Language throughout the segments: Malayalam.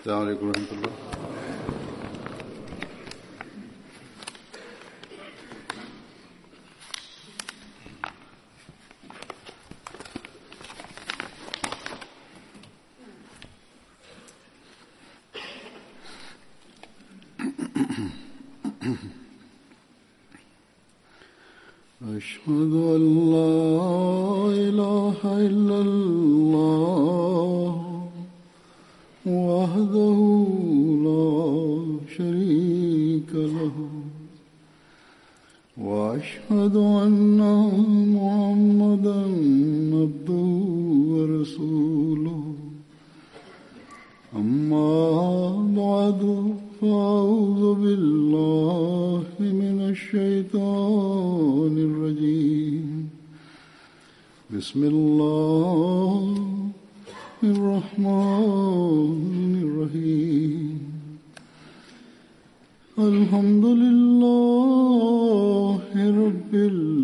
السلام عليكم ورحمة الله أشهد أن لا إله إلا الله وحده لا شريك له وأشهد أن محمدا عبده ورسوله أما بعد فأعوذ بالله من الشيطان الرجيم بسم الله الرحمن الرحيم الحمد لله رب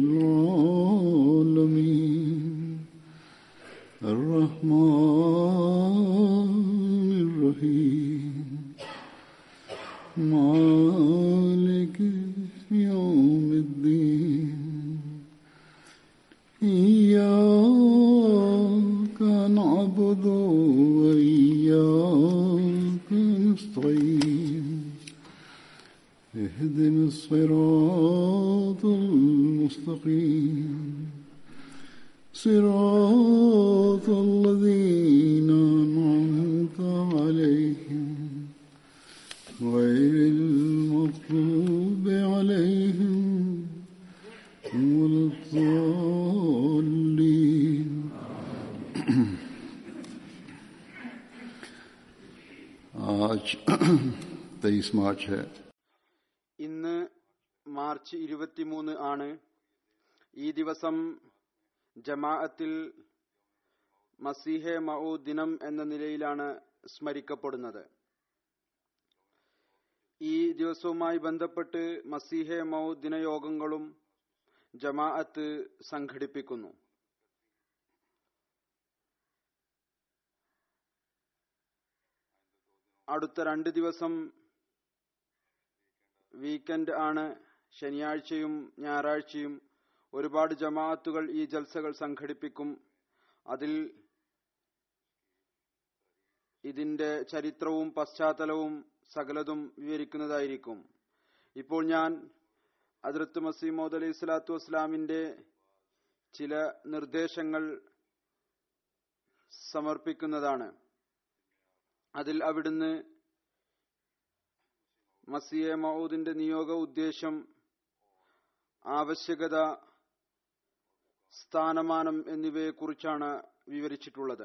العالمين الرحمن الرحيم مالك يوم الدين إياك نعبد وإياك نستعين اهدنا الصراط المستقيم صراط الذين أنعمت عليهم غير المغضوب عليهم ولا الضالين आज तेईस मार्च है ഇന്ന് മാർച്ച് ഇരുപത്തിമൂന്ന് ആണ് ഈ ദിവസം ജമാഅത്തിൽ മസീഹെ മഊ ദിനം എന്ന നിലയിലാണ് സ്മരിക്കപ്പെടുന്നത് ഈ ദിവസവുമായി ബന്ധപ്പെട്ട് മസീഹെ മൗ ദിനയോഗങ്ങളും ജമാഅത്ത് സംഘടിപ്പിക്കുന്നു അടുത്ത രണ്ട് ദിവസം വീക്കെൻഡ് ആണ് ശനിയാഴ്ചയും ഞായറാഴ്ചയും ഒരുപാട് ജമാഅത്തുകൾ ഈ ജൽസകൾ സംഘടിപ്പിക്കും അതിൽ ഇതിന്റെ ചരിത്രവും പശ്ചാത്തലവും സകലതും വിവരിക്കുന്നതായിരിക്കും ഇപ്പോൾ ഞാൻ അതിർത്ത് മസീമോദ് അലൈഹി സ്വലാത്തു വസ്സലാമിന്റെ ചില നിർദ്ദേശങ്ങൾ സമർപ്പിക്കുന്നതാണ് അതിൽ അവിടുന്ന് മസിയെ മൗദിന്റെ നിയോഗ ഉദ്ദേശം ആവശ്യകത സ്ഥാനമാനം എന്നിവയെക്കുറിച്ചാണ് വിവരിച്ചിട്ടുള്ളത്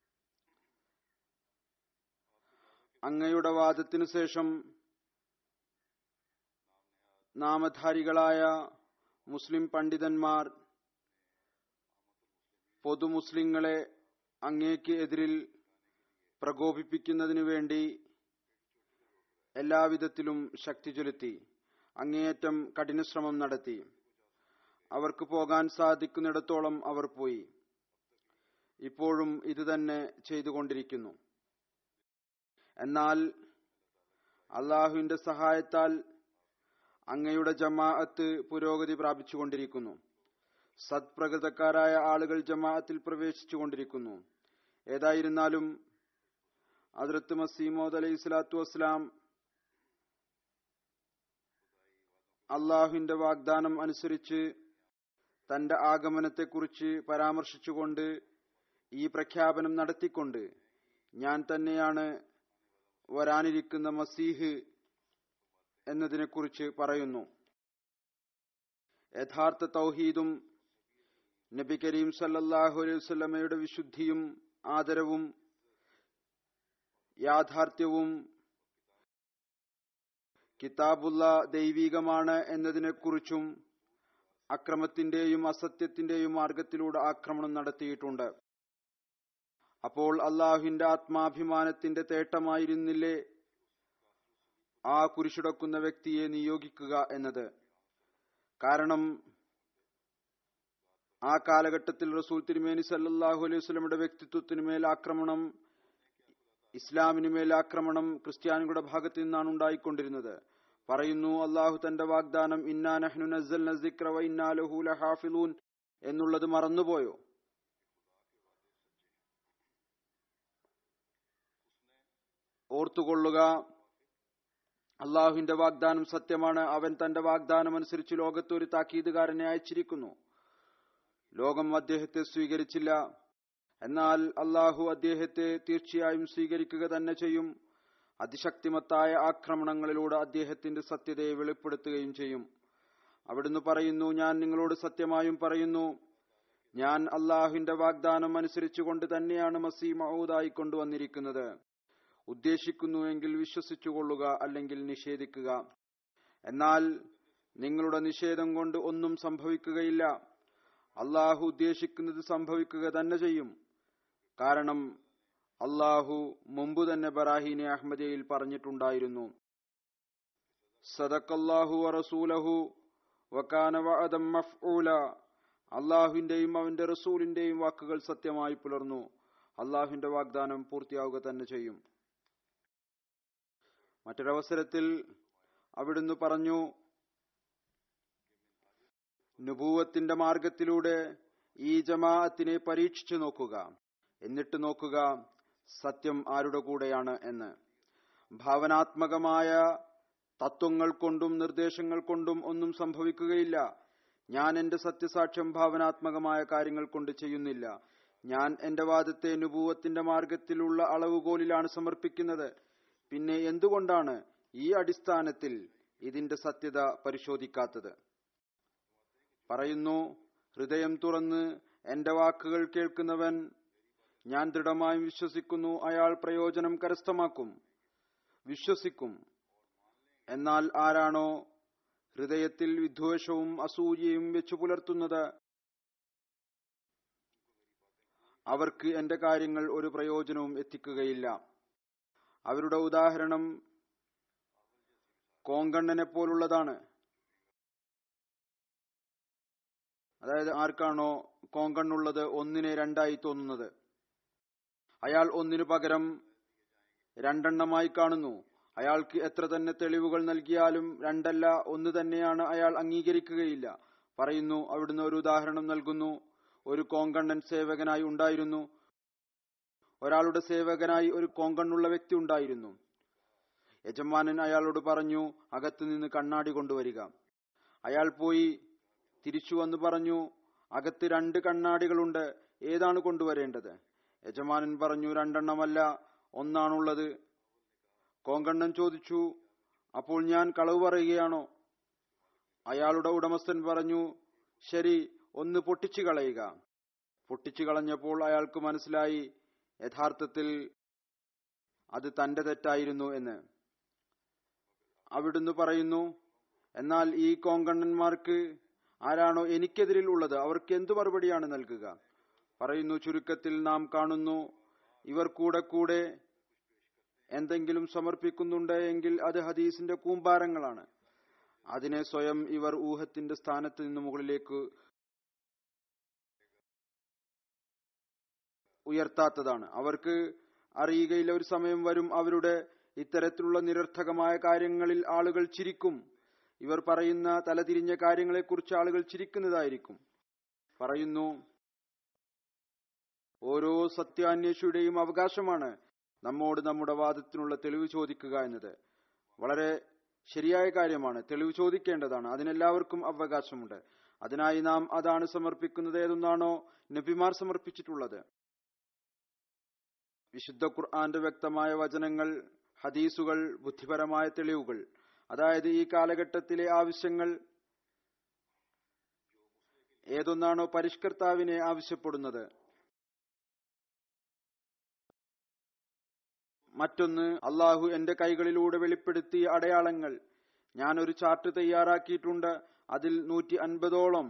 അങ്ങയുടെ വാദത്തിനു ശേഷം നാമധാരികളായ മുസ്ലിം പണ്ഡിതന്മാർ പൊതുമുസ്ലിങ്ങളെ അങ്ങേക്ക് എതിരിൽ പ്രകോപിപ്പിക്കുന്നതിനു വേണ്ടി എല്ലാവിധത്തിലും ശക്തി ചെലുത്തി അങ്ങേയറ്റം കഠിനശ്രമം നടത്തി അവർക്ക് പോകാൻ സാധിക്കുന്നിടത്തോളം അവർ പോയി ഇപ്പോഴും ഇത് തന്നെ ചെയ്തുകൊണ്ടിരിക്കുന്നു എന്നാൽ അള്ളാഹുവിന്റെ സഹായത്താൽ അങ്ങയുടെ ജമാഅത്ത് പുരോഗതി പ്രാപിച്ചുകൊണ്ടിരിക്കുന്നു സത്പ്രകൃതക്കാരായ ആളുകൾ ജമാഅത്തിൽ പ്രവേശിച്ചുകൊണ്ടിരിക്കുന്നു ഏതായിരുന്നാലും അതിർത്ത് മസീമോദ് അലൈഹി സ്വലാത്തു വസ്സലാം അള്ളാഹുവിന്റെ വാഗ്ദാനം അനുസരിച്ച് തന്റെ ആഗമനത്തെക്കുറിച്ച് പരാമർശിച്ചുകൊണ്ട് ഈ പ്രഖ്യാപനം നടത്തിക്കൊണ്ട് ഞാൻ തന്നെയാണ് വരാനിരിക്കുന്ന മസീഹ് എന്നതിനെക്കുറിച്ച് പറയുന്നു യഥാർത്ഥ തൗഹീദും നബി കരീം സല്ലല്ലാഹു അലൈഹി വസല്ലമയുടെ വിശുദ്ധിയും ആദരവും യാഥാർത്ഥ്യവും കിതാബുള്ള ദൈവീകമാണ് എന്നതിനെക്കുറിച്ചും അക്രമത്തിന്റെയും അസത്യത്തിന്റെയും മാർഗത്തിലൂടെ ആക്രമണം നടത്തിയിട്ടുണ്ട് അപ്പോൾ അള്ളാഹുവിന്റെ ആത്മാഭിമാനത്തിന്റെ തേട്ടമായിരുന്നില്ലേ ആ കുരിശുടക്കുന്ന വ്യക്തിയെ നിയോഗിക്കുക എന്നത് കാരണം ആ കാലഘട്ടത്തിൽ റസൂൽ തിരുമേനി സല്ലല്ലാഹു അലൈഹി വസല്ലമയുടെ വ്യക്തിത്വത്തിനുമേൽ ആക്രമണം ഇസ്ലാമിനുമേൽ ആക്രമണം ക്രിസ്ത്യാനികളുടെ ഭാഗത്തു നിന്നാണ് ഉണ്ടായിക്കൊണ്ടിരുന്നത് പറയുന്നു അള്ളാഹു തന്റെ വാഗ്ദാനം ഇന്നാ നഹ്നു നസ്സൽന സിക്ര വ ഇന്നാ ലഹു ലഹാഫിളൂൻ എന്നുള്ളത് മറന്നുപോയോ ഓർത്തുകൊള്ളുക അള്ളാഹുവിന്റെ വാഗ്ദാനം സത്യമാണ് അവൻ തന്റെ വാഗ്ദാനം അനുസരിച്ച് ലോകത്ത് ഒരു താക്കീതുകാരനെ അയച്ചിരിക്കുന്നു ലോകം അദ്ദേഹത്തെ സ്വീകരിച്ചില്ല എന്നാൽ അള്ളാഹു അദ്ദേഹത്തെ തീർച്ചയായും സ്വീകരിക്കുക തന്നെ ചെയ്യും അതിശക്തിമത്തായ ആക്രമണങ്ങളിലൂടെ അദ്ദേഹത്തിന്റെ സത്യതയെ വെളിപ്പെടുത്തുകയും ചെയ്യും അവിടുന്ന് പറയുന്നു ഞാൻ നിങ്ങളോട് സത്യമായും പറയുന്നു ഞാൻ അള്ളാഹുവിന്റെ വാഗ്ദാനം അനുസരിച്ചുകൊണ്ട് തന്നെയാണ് മസീ മഹൂദായി കൊണ്ടുവന്നിരിക്കുന്നത് ഉദ്ദേശിക്കുന്നുവെങ്കിൽ വിശ്വസിച്ചുകൊള്ളുക അല്ലെങ്കിൽ നിഷേധിക്കുക എന്നാൽ നിങ്ങളുടെ നിഷേധം കൊണ്ട് ഒന്നും സംഭവിക്കുകയില്ല അള്ളാഹു ഉദ്ദേശിക്കുന്നത് സംഭവിക്കുക തന്നെ ചെയ്യും കാരണം അള്ളാഹു മുമ്പ് തന്നെ ബറാഹീനെ അഹമ്മദിയയിൽ പറഞ്ഞിട്ടുണ്ടായിരുന്നു സദക്കല്ലാഹു റസൂലഹു വക്കാന വഅദം മഫ്ഊല അള്ളാഹുവിന്റെയും അവന്റെ റസൂലിന്റെയും വാക്കുകൾ സത്യമായി പുലർന്നു അള്ളാഹുവിന്റെ വാഗ്ദാനം പൂർത്തിയാവുക തന്നെ ചെയ്യും മറ്റൊരവസരത്തിൽ അവിടുന്ന് പറഞ്ഞു നുപൂവത്തിന്റെ മാർഗത്തിലൂടെ ഈ ജമാഅത്തിനെ പരീക്ഷിച്ചു നോക്കുക എന്നിട്ട് നോക്കുക സത്യം ആരുടെ കൂടെയാണ് എന്ന് ഭാവനാത്മകമായ തത്വങ്ങൾ കൊണ്ടും നിർദ്ദേശങ്ങൾ കൊണ്ടും ഒന്നും സംഭവിക്കുകയില്ല ഞാൻ എന്റെ സത്യസാക്ഷ്യം ഭാവനാത്മകമായ കാര്യങ്ങൾ കൊണ്ട് ചെയ്യുന്നില്ല ഞാൻ എന്റെ വാദത്തെ നുപൂവത്തിന്റെ മാർഗത്തിലുള്ള അളവുകോലിലാണ് സമർപ്പിക്കുന്നത് പിന്നെ എന്തുകൊണ്ടാണ് ഈ അടിസ്ഥാനത്തിൽ ഇതിന്റെ സത്യത പരിശോധിക്കാത്തത് പറയുന്നു ഹൃദയം തുറന്ന് എന്റെ വാക്കുകൾ കേൾക്കുന്നവൻ ഞാൻ ദൃഢമായും വിശ്വസിക്കുന്നു അയാൾ പ്രയോജനം കരസ്ഥമാക്കും വിശ്വസിക്കും എന്നാൽ ആരാണോ ഹൃദയത്തിൽ വിദ്വേഷവും അസൂയയും വെച്ചു പുലർത്തുന്നത് അവർക്ക് എന്റെ കാര്യങ്ങൾ ഒരു പ്രയോജനവും എത്തിക്കുകയില്ല അവരുടെ ഉദാഹരണം കോങ്കണ്ണനെ പോലുള്ളതാണ് അതായത് ആർക്കാണോ കോങ്കണ്ണുള്ളത് ഒന്നിനെ രണ്ടായി തോന്നുന്നത് അയാൾ ഒന്നിനു പകരം രണ്ടെണ്ണമായി കാണുന്നു അയാൾക്ക് എത്ര തന്നെ തെളിവുകൾ നൽകിയാലും രണ്ടല്ല ഒന്ന് തന്നെയാണ് അയാൾ അംഗീകരിക്കുകയില്ല പറയുന്നു അവിടുന്ന് ഒരു ഉദാഹരണം നൽകുന്നു ഒരു കോങ്കണ്ണൻ സേവകനായി ഉണ്ടായിരുന്നു ഒരാളുടെ സേവകനായി ഒരു കോങ്കണ്ണുള്ള വ്യക്തി ഉണ്ടായിരുന്നു യജമാനൻ അയാളോട് പറഞ്ഞു അകത്തുനിന്ന് കണ്ണാടി കൊണ്ടുവരിക അയാൾ പോയി തിരിച്ചു വന്നു പറഞ്ഞു അകത്ത് രണ്ട് കണ്ണാടികളുണ്ട് ഏതാണ് കൊണ്ടുവരേണ്ടത് യജമാനൻ പറഞ്ഞു രണ്ടെണ്ണമല്ല ഒന്നാണുള്ളത് കോങ്കണ്ണൻ ചോദിച്ചു അപ്പോൾ ഞാൻ കളവ് പറയുകയാണോ അയാളുടെ ഉടമസ്ഥൻ പറഞ്ഞു ശരി ഒന്ന് പൊട്ടിച്ചു കളയുക പൊട്ടിച്ചു കളഞ്ഞപ്പോൾ അയാൾക്ക് മനസ്സിലായി യഥാർത്ഥത്തിൽ അത് തന്റെ തെറ്റായിരുന്നു എന്ന് അവിടുന്ന് പറയുന്നു എന്നാൽ ഈ കോങ്കണ്ണന്മാർക്ക് ആരാണോ എനിക്കെതിരിൽ ഉള്ളത് അവർക്ക് എന്തു മറുപടിയാണ് നൽകുക പറയുന്നു ചുരുക്കത്തിൽ നാം കാണുന്നു ഇവർ കൂടെ കൂടെ എന്തെങ്കിലും സമർപ്പിക്കുന്നുണ്ട് എങ്കിൽ അത് ഹദീസിന്റെ കൂമ്പാരങ്ങളാണ് അതിനെ സ്വയം ഇവർ ഊഹത്തിന്റെ സ്ഥാനത്ത് നിന്ന് മുകളിലേക്ക് ഉയർത്താത്തതാണ് അവർക്ക് അറിയുകയില്ല ഒരു സമയം വരും അവരുടെ ഇത്തരത്തിലുള്ള നിരർത്ഥകമായ കാര്യങ്ങളിൽ ആളുകൾ ചിരിക്കും ഇവർ പറയുന്ന തലതിരിഞ്ഞ കാര്യങ്ങളെക്കുറിച്ച് ആളുകൾ ചിരിക്കുന്നതായിരിക്കും പറയുന്നു ഓരോ സത്യാന്വേഷിയുടെയും അവകാശമാണ് നമ്മോട് നമ്മുടെ വാദത്തിനുള്ള തെളിവ് ചോദിക്കുക എന്നത് വളരെ ശരിയായ കാര്യമാണ് തെളിവ് ചോദിക്കേണ്ടതാണ് അതിനെല്ലാവർക്കും അവകാശമുണ്ട് അതിനായി നാം അതാണ് സമർപ്പിക്കുന്നത് ഏതൊന്നാണോ നബിമാർ സമർപ്പിച്ചിട്ടുള്ളത് വിശുദ്ധ ഖുർആന്റെ വ്യക്തമായ വചനങ്ങൾ ഹദീസുകൾ ബുദ്ധിപരമായ തെളിവുകൾ അതായത് ഈ കാലഘട്ടത്തിലെ ആവശ്യങ്ങൾ ഏതൊന്നാണോ പരിഷ്കർത്താവിനെ ആവശ്യപ്പെടുന്നത് മറ്റൊന്ന് അള്ളാഹു എന്റെ കൈകളിലൂടെ വെളിപ്പെടുത്തിയ അടയാളങ്ങൾ ഞാൻ ഒരു ചാർട്ട് തയ്യാറാക്കിയിട്ടുണ്ട് അതിൽ നൂറ്റി അൻപതോളം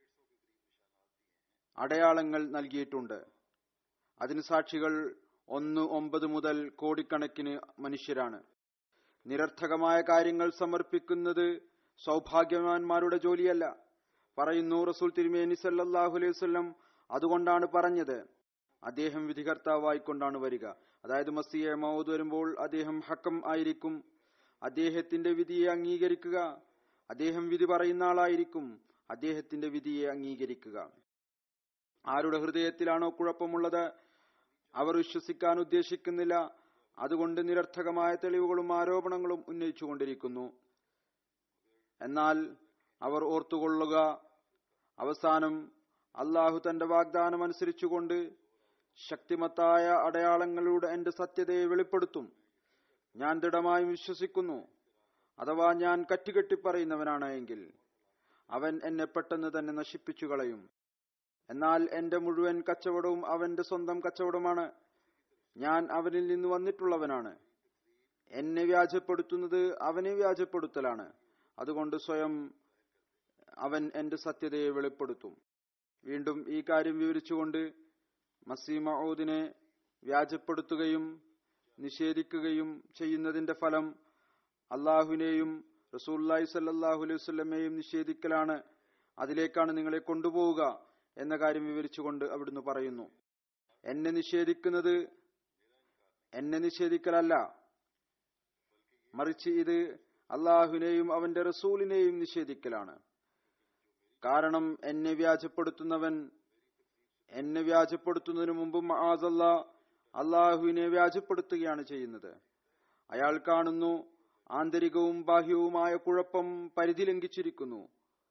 അടയാളങ്ങൾ നൽകിയിട്ടുണ്ട് അതിന് സാക്ഷികൾ ഒന്ന് ഒമ്പത് മുതൽ കോടിക്കണക്കിന് മനുഷ്യരാണ് നിരർത്ഥകമായ കാര്യങ്ങൾ സമർപ്പിക്കുന്നത് സൗഭാഗ്യവാന്മാരുടെ ജോലിയല്ല പറയുന്നു റസൂൽ തിരുമേനി സല്ലാഹു അലൈഹി വസല്ലം അതുകൊണ്ടാണ് പറഞ്ഞത് അദ്ദേഹം വിധികർത്താവായിക്കൊണ്ടാണ് വരിക അതായത് മസിയെ മൗദ് വരുമ്പോൾ അദ്ദേഹം ഹക്കം ആയിരിക്കും അദ്ദേഹത്തിന്റെ വിധിയെ അംഗീകരിക്കുക അദ്ദേഹം വിധി പറയുന്ന ആളായിരിക്കും അദ്ദേഹത്തിന്റെ വിധിയെ അംഗീകരിക്കുക ആരുടെ ഹൃദയത്തിലാണോ കുഴപ്പമുള്ളത് അവർ വിശ്വസിക്കാൻ ഉദ്ദേശിക്കുന്നില്ല അതുകൊണ്ട് നിരർത്ഥകമായ തെളിവുകളും ആരോപണങ്ങളും ഉന്നയിച്ചുകൊണ്ടിരിക്കുന്നു എന്നാൽ അവർ ഓർത്തുകൊള്ളുക അവസാനം അള്ളാഹു തന്റെ വാഗ്ദാനം അനുസരിച്ചുകൊണ്ട് ശക്തിമത്തായ അടയാളങ്ങളുടെ എന്റെ സത്യതയെ വെളിപ്പെടുത്തും ഞാൻ ദൃഢമായും വിശ്വസിക്കുന്നു അഥവാ ഞാൻ കറ്റുകെട്ടി പറയുന്നവനാണ് എങ്കിൽ അവൻ എന്നെ പെട്ടെന്ന് തന്നെ നശിപ്പിച്ചു കളയും എന്നാൽ എന്റെ മുഴുവൻ കച്ചവടവും അവന്റെ സ്വന്തം കച്ചവടമാണ് ഞാൻ അവനിൽ നിന്ന് വന്നിട്ടുള്ളവനാണ് എന്നെ വ്യാജപ്പെടുത്തുന്നത് അവനെ വ്യാജപ്പെടുത്തലാണ് അതുകൊണ്ട് സ്വയം അവൻ എന്റെ സത്യതയെ വെളിപ്പെടുത്തും വീണ്ടും ഈ കാര്യം വിവരിച്ചുകൊണ്ട് മസീമൌദിനെ വ്യാജപ്പെടുത്തുകയും നിഷേധിക്കുകയും ചെയ്യുന്നതിന്റെ ഫലം അള്ളാഹുവിനെയും റസൂല്ലായി സല്ലാഹു അലൈഹി വസ്ലമയെയും നിഷേധിക്കലാണ് അതിലേക്കാണ് നിങ്ങളെ കൊണ്ടുപോവുക എന്ന കാര്യം വിവരിച്ചുകൊണ്ട് അവിടുന്ന് പറയുന്നു എന്നെ നിഷേധിക്കുന്നത് എന്നെ നിഷേധിക്കലല്ല മറിച്ച് ഇത് അള്ളാഹുവിനെയും അവന്റെ റസൂലിനെയും നിഷേധിക്കലാണ് കാരണം എന്നെ വ്യാജപ്പെടുത്തുന്നവൻ എന്നെ വ്യാജപ്പെടുത്തുന്നതിനു മുമ്പ് മഹാസല്ല അള്ളാഹുവിനെ വ്യാജപ്പെടുത്തുകയാണ് ചെയ്യുന്നത് അയാൾ കാണുന്നു ആന്തരികവും ബാഹ്യവുമായ കുഴപ്പം പരിധി ലംഘിച്ചിരിക്കുന്നു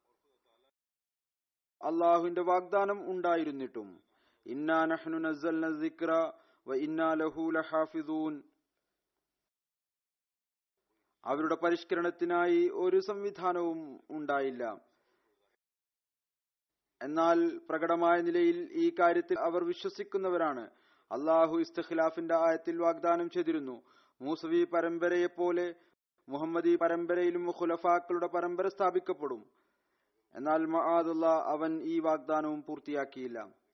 അള്ളാഹുവിന്റെ വാഗ്ദാനം ഉണ്ടായിരുന്നിട്ടും ഇന്നാ നഹ്നു നസ്സൽന സിക്ര വ ഇന്നാ ലഹു ലഹാഫിദൂൻ അവരുടെ പരിഷ്കരണത്തിനായി ഒരു സംവിധാനവും ഉണ്ടായില്ല എന്നാൽ പ്രകടമായ നിലയിൽ ഈ കാര്യത്തിൽ അവർ വിശ്വസിക്കുന്നവരാണ് അള്ളാഹു ഇസ്തഖിലാഫിന്റെ ആയത്തിൽ വാഗ്ദാനം ചെയ്തിരുന്നു മൂസവി പരമ്പരയെപ്പോലെ മുഹമ്മദി പരമ്പരയിലും ഖുലഫാക്കളുടെ പരമ്പര സ്ഥാപിക്കപ്പെടും എന്നാൽ മഹാദുള്ള അവൻ ഈ വാഗ്ദാനവും പൂർത്തിയാക്കിയില്ല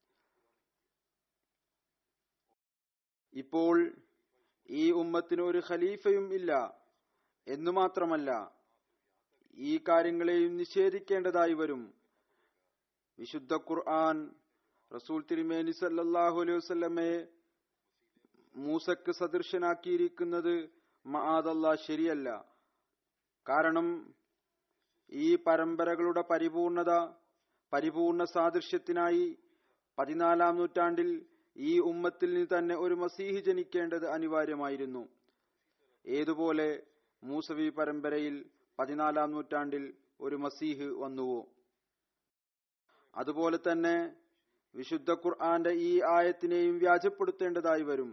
ഇപ്പോൾ ഈ ഉമ്മത്തിന് ഒരു ഖലീഫയും ഇല്ല എന്നു മാത്രമല്ല ഈ കാര്യങ്ങളെയും നിഷേധിക്കേണ്ടതായി വരും വിശുദ്ധ ഖുർആൻ റസൂൽ തിരുമേനി സല്ലല്ലാഹു അലൈഹി വസല്ലമയെ മൂസക്ക് സദൃശനാക്കിയിരിക്കുന്നത് മഹാദല്ല ശരിയല്ല കാരണം ഈ പരമ്പരകളുടെ പരിപൂർണത പരിപൂർണ സാദൃശ്യത്തിനായി പതിനാലാം നൂറ്റാണ്ടിൽ ഈ ഉമ്മത്തിൽ നിന്ന് തന്നെ ഒരു മസീഹ് ജനിക്കേണ്ടത് അനിവാര്യമായിരുന്നു ഏതുപോലെ മൂസവി പരമ്പരയിൽ പതിനാലാം നൂറ്റാണ്ടിൽ ഒരു മസീഹ് വന്നുവോ അതുപോലെ തന്നെ വിശുദ്ധ ഖുർആന്റെ ഈ ആയത്തിനെയും വ്യാജപ്പെടുത്തേണ്ടതായി വരും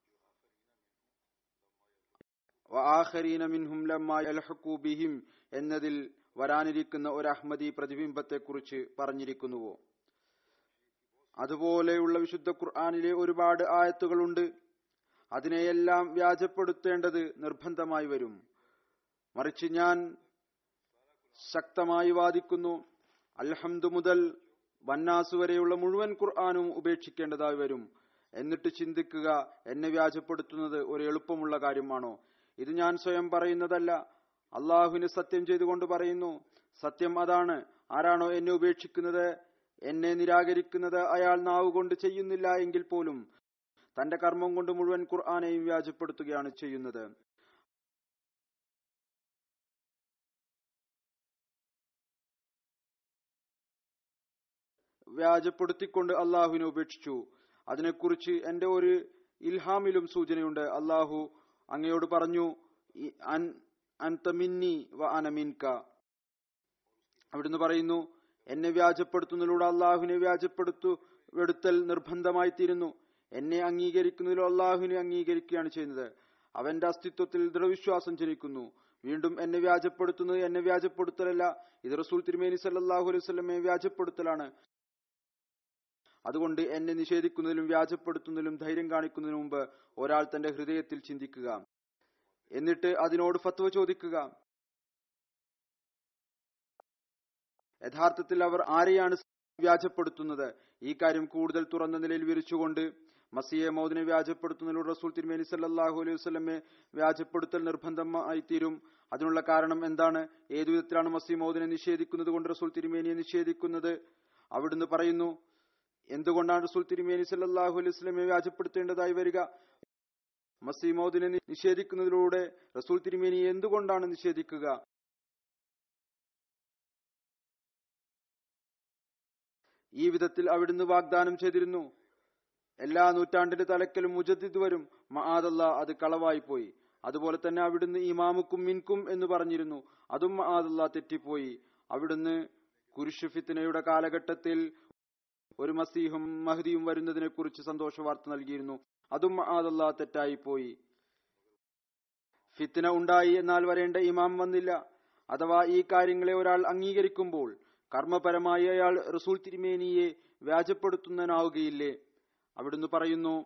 വആഖരീന മിൻഹും ലമ്മാ യൽഹഖൂ ബിഹിം എന്നതിൽ വരാനിരിക്കുന്ന ഒരു അഹമ്മദി പ്രതിബിംബത്തെക്കുറിച്ച് പറഞ്ഞിരിക്കുന്നുവോ അതുപോലെയുള്ള വിശുദ്ധ ഖുർആാനിലെ ഒരുപാട് ആയത്തുകളുണ്ട് അതിനെയെല്ലാം വ്യാജപ്പെടുത്തേണ്ടത് നിർബന്ധമായി വരും മറിച്ച് ഞാൻ ശക്തമായി വാദിക്കുന്നു അൽഹംദു മുതൽ വന്നാസ് വരെയുള്ള മുഴുവൻ ഖുർആാനും ഉപേക്ഷിക്കേണ്ടതായി വരും എന്നിട്ട് ചിന്തിക്കുക എന്നെ വ്യാജപ്പെടുത്തുന്നത് ഒരു എളുപ്പമുള്ള കാര്യമാണോ ഇത് ഞാൻ സ്വയം പറയുന്നതല്ല അള്ളാഹുവിന് സത്യം ചെയ്തുകൊണ്ട് പറയുന്നു സത്യം അതാണ് ആരാണോ എന്നെ ഉപേക്ഷിക്കുന്നത് എന്നെ നിരാകരിക്കുന്നത് അയാൾ നാവ് കൊണ്ട് ചെയ്യുന്നില്ല എങ്കിൽ പോലും തന്റെ കർമ്മം കൊണ്ട് മുഴുവൻ ഖുർആാനെയും വ്യാജപ്പെടുത്തുകയാണ് ചെയ്യുന്നത് വ്യാജപ്പെടുത്തിക്കൊണ്ട് അള്ളാഹുവിനെ ഉപേക്ഷിച്ചു അതിനെക്കുറിച്ച് എന്റെ ഒരു ഇൽഹാമിലും സൂചനയുണ്ട് അള്ളാഹു അങ്ങയോട് പറഞ്ഞു "ഇ- അൻ- അൻത മിന്നി വ അന മിൻക അവിടുന്ന് പറയുന്നു എന്നെ വ്യാജപ്പെടുത്തുന്നതിലൂടെ അള്ളാഹുവിനെ വ്യാജപ്പെടുത്തു എടുത്തൽ നിർബന്ധമായി തീരുന്നു എന്നെ അംഗീകരിക്കുന്നതിലൂടെ അള്ളാഹുവിനെ അംഗീകരിക്കുകയാണ് ചെയ്യുന്നത് അവന്റെ അസ്തിത്വത്തിൽ ദൃഢവിശ്വാസം ജനിക്കുന്നു വീണ്ടും എന്നെ വ്യാജപ്പെടുത്തുന്നത് എന്നെ വ്യാജപ്പെടുത്തലല്ല ഇത് റസൂൽ തിരുമേനി സല്ലാഹു അലൈഹി സ്വലമെ വ്യാജപ്പെടുത്തലാണ് അതുകൊണ്ട് എന്നെ നിഷേധിക്കുന്നതിലും വ്യാജപ്പെടുത്തുന്നതിലും ധൈര്യം കാണിക്കുന്നതിന് മുമ്പ് ഒരാൾ തന്റെ ഹൃദയത്തിൽ ചിന്തിക്കുക എന്നിട്ട് അതിനോട് ഫത്വ ചോദിക്കുക യഥാർത്ഥത്തിൽ അവർ ആരെയാണ് വ്യാജപ്പെടുത്തുന്നത് ഈ കാര്യം കൂടുതൽ തുറന്ന നിലയിൽ വിരിച്ചുകൊണ്ട് മസിയെ മൗദിനെ വ്യാജപ്പെടുത്തുന്നതിലൂടെ റസൂൽ തിരുമേനി സല്ലാഹു അലൈഹി വസ്ലമെ വ്യാജപ്പെടുത്തൽ നിർബന്ധമായി തീരും അതിനുള്ള കാരണം എന്താണ് ഏതു വിധത്തിലാണ് മസീ മൗദിനെ നിഷേധിക്കുന്നത് കൊണ്ട് റസൂൽ തിരുമേനിയെ നിഷേധിക്കുന്നത് അവിടുന്ന് പറയുന്നു എന്തുകൊണ്ടാണ് റസൂൽ തിരുമേനി സല്ലല്ലാഹു അലൈഹി വസല്ലമയെ വ്യാജപ്പെടുത്തേണ്ടതായി വരിക മസീമോദിനെ നിഷേധിക്കുന്നതിലൂടെ റസൂൽ തിരുമേനി എന്തുകൊണ്ടാണ് നിഷേധിക്കുക ഈ വിധത്തിൽ അവിടുന്ന് വാഗ്ദാനം ചെയ്തിരുന്നു എല്ലാ നൂറ്റാണ്ടിന്റെ തലക്കലും മുജദ്ദിദ് വരും മഹാദല്ല അത് കളവായി പോയി അതുപോലെ തന്നെ അവിടുന്ന് ഇമാമുക്കും മിൻകും എന്ന് പറഞ്ഞിരുന്നു അതും മഹാദല്ല തെറ്റിപ്പോയി അവിടുന്ന് കുരിശു ഫിത്തിനയുടെ കാലഘട്ടത്തിൽ ഒരു മസീഹും മഹദിയും വരുന്നതിനെ കുറിച്ച് സന്തോഷ വാർത്ത നൽകിയിരുന്നു അതും മഹാദല്ല തെറ്റായി പോയി ഫിത്തിന ഉണ്ടായി എന്നാൽ വരേണ്ട ഇമാം വന്നില്ല അഥവാ ഈ കാര്യങ്ങളെ ഒരാൾ അംഗീകരിക്കുമ്പോൾ കർമ്മപരമായി അയാൾ റസൂൽ തിരുമേനിയെ വ്യാജപ്പെടുത്തുന്നതിനാവുകയില്ലേ അവിടുന്ന് പറയുന്നു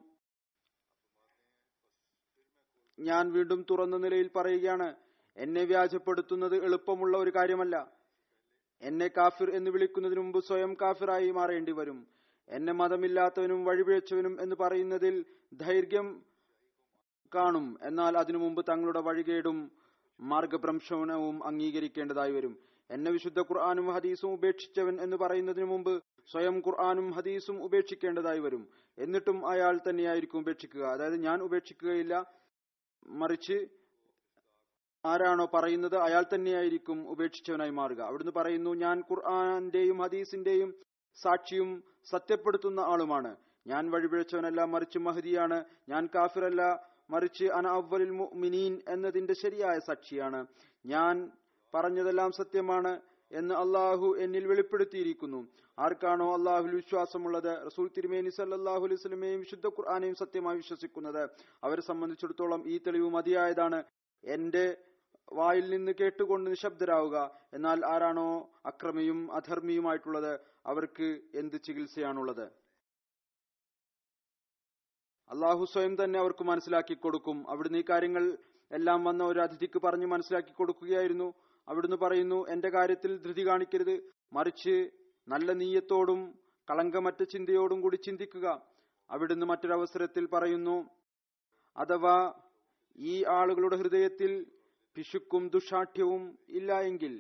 ഞാൻ വീണ്ടും തുറന്ന നിലയിൽ പറയുകയാണ് എന്നെ വ്യാജപ്പെടുത്തുന്നത് എളുപ്പമുള്ള ഒരു കാര്യമല്ല എന്നെ കാഫിർ എന്ന് വിളിക്കുന്നതിന് മുമ്പ് സ്വയം കാഫിറായി മാറേണ്ടി വരും എന്നെ മതമില്ലാത്തവനും വഴിപിഴച്ചവനും എന്ന് പറയുന്നതിൽ ദൈർഘ്യം കാണും എന്നാൽ അതിനു മുമ്പ് തങ്ങളുടെ വഴികേടും മാർഗഭ്രംശനവും അംഗീകരിക്കേണ്ടതായി വരും എന്നെ വിശുദ്ധ ഖുർആാനും ഹദീസും ഉപേക്ഷിച്ചവൻ എന്ന് പറയുന്നതിനു മുമ്പ് സ്വയം ഖുർആാനും ഹദീസും ഉപേക്ഷിക്കേണ്ടതായി വരും എന്നിട്ടും അയാൾ തന്നെയായിരിക്കും ഉപേക്ഷിക്കുക അതായത് ഞാൻ ഉപേക്ഷിക്കുകയില്ല മറിച്ച് ആരാണോ പറയുന്നത് അയാൾ തന്നെയായിരിക്കും ഉപേക്ഷിച്ചവനായി മാറുക അവിടുന്ന് പറയുന്നു ഞാൻ ഖുർആാന്റെയും ഹദീസിന്റെയും സാക്ഷിയും സത്യപ്പെടുത്തുന്ന ആളുമാണ് ഞാൻ വഴിപിഴച്ചവനല്ല മറിച്ച് മഹദിയാണ് ഞാൻ കാഫിറല്ല മറിച്ച് അന അവലിൽ മുഅ്മിനീൻ എന്നതിന്റെ ശരിയായ സാക്ഷിയാണ് ഞാൻ പറഞ്ഞതെല്ലാം സത്യമാണ് എന്ന് അള്ളാഹു എന്നിൽ വെളിപ്പെടുത്തിയിരിക്കുന്നു ആർക്കാണോ അള്ളാഹുൽ വിശ്വാസമുള്ളത് റസൂൽ തിരുമേനി സല്ലാഹു അലൈഹി സ്വലമയും വിശുദ്ധ ഖുർആാനെയും സത്യമായി വിശ്വസിക്കുന്നത് അവരെ സംബന്ധിച്ചിടത്തോളം ഈ തെളിവ് മതിയായതാണ് എന്റെ വായിൽ നിന്ന് കേട്ടുകൊണ്ട് നിശബ്ദരാവുക എന്നാൽ ആരാണോ അക്രമിയും അധർമ്മിയുമായിട്ടുള്ളത് അവർക്ക് എന്ത് ചികിത്സയാണുള്ളത് അള്ളാഹു സ്വയം തന്നെ അവർക്ക് മനസ്സിലാക്കി കൊടുക്കും അവിടുന്ന് ഈ കാര്യങ്ങൾ എല്ലാം വന്ന ഒരു അതിഥിക്ക് പറഞ്ഞ് മനസ്സിലാക്കി കൊടുക്കുകയായിരുന്നു അവിടുന്ന് പറയുന്നു എന്റെ കാര്യത്തിൽ ധൃതി കാണിക്കരുത് മറിച്ച് നല്ല നീയത്തോടും കളങ്കമറ്റ ചിന്തയോടും കൂടി ചിന്തിക്കുക അവിടുന്ന് മറ്റൊരവസരത്തിൽ പറയുന്നു അഥവാ ഈ ആളുകളുടെ ഹൃദയത്തിൽ പിശുക്കും ദുഷാഠ്യവും ഇല്ല എങ്കിൽ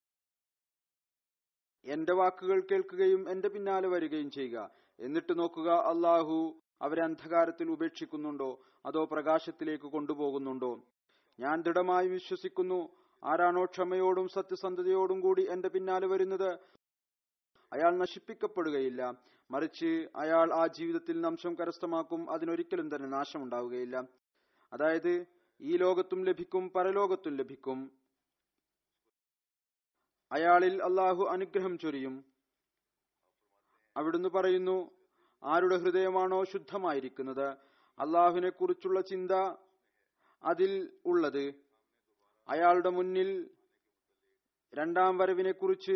എന്റെ വാക്കുകൾ കേൾക്കുകയും എന്റെ പിന്നാലെ വരികയും ചെയ്യുക എന്നിട്ട് നോക്കുക അള്ളാഹു അവരെ അന്ധകാരത്തിൽ ഉപേക്ഷിക്കുന്നുണ്ടോ അതോ പ്രകാശത്തിലേക്ക് കൊണ്ടുപോകുന്നുണ്ടോ ഞാൻ ദൃഢമായി വിശ്വസിക്കുന്നു ആരാണോ ക്ഷമയോടും സത്യസന്ധതയോടും കൂടി എന്റെ പിന്നാലെ വരുന്നത് അയാൾ നശിപ്പിക്കപ്പെടുകയില്ല മറിച്ച് അയാൾ ആ ജീവിതത്തിൽ നംശം കരസ്ഥമാക്കും അതിനൊരിക്കലും തന്നെ നാശമുണ്ടാവുകയില്ല അതായത് ഈ ലോകത്തും ലഭിക്കും പരലോകത്തും ലഭിക്കും അയാളിൽ അള്ളാഹു അനുഗ്രഹം ചൊരിയും അവിടുന്ന് പറയുന്നു ആരുടെ ഹൃദയമാണോ ശുദ്ധമായിരിക്കുന്നത് അള്ളാഹുവിനെ കുറിച്ചുള്ള ചിന്ത അതിൽ ഉള്ളത് അയാളുടെ മുന്നിൽ രണ്ടാം വരവിനെ കുറിച്ച്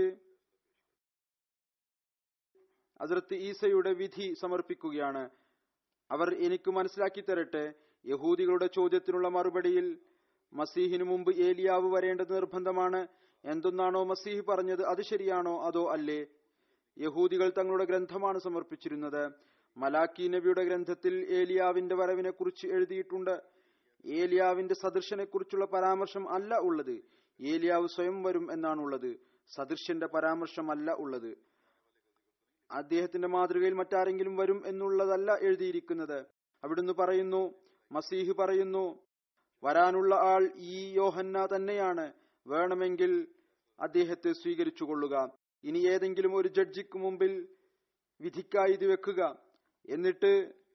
അതിർത്ത് ഈസയുടെ വിധി സമർപ്പിക്കുകയാണ് അവർ എനിക്ക് മനസ്സിലാക്കി തരട്ടെ യഹൂദികളുടെ ചോദ്യത്തിനുള്ള മറുപടിയിൽ മസീഹിനു മുമ്പ് ഏലിയാവ് വരേണ്ടത് നിർബന്ധമാണ് എന്തൊന്നാണോ മസീഹ് പറഞ്ഞത് അത് ശരിയാണോ അതോ അല്ലേ യഹൂദികൾ തങ്ങളുടെ ഗ്രന്ഥമാണ് സമർപ്പിച്ചിരുന്നത് മലാക്കി നബിയുടെ ഗ്രന്ഥത്തിൽ ഏലിയാവിന്റെ വരവിനെ കുറിച്ച് എഴുതിയിട്ടുണ്ട് ഏലിയാവിന്റെ സദൃശനെ കുറിച്ചുള്ള പരാമർശം അല്ല ഉള്ളത് ഏലിയാവ് സ്വയം വരും എന്നാണുള്ളത് സദൃശ്യന്റെ പരാമർശമല്ല ഉള്ളത് അദ്ദേഹത്തിന്റെ മാതൃകയിൽ മറ്റാരെങ്കിലും വരും എന്നുള്ളതല്ല എഴുതിയിരിക്കുന്നത് അവിടുന്ന് പറയുന്നു മസീഹ് പറയുന്നു വരാനുള്ള ആൾ ഈ യോഹന്ന തന്നെയാണ് വേണമെങ്കിൽ അദ്ദേഹത്തെ സ്വീകരിച്ചു കൊള്ളുക ഇനി ഏതെങ്കിലും ഒരു ജഡ്ജിക്ക് മുമ്പിൽ വിധിക്കായി ഇത് വെക്കുക എന്നിട്ട്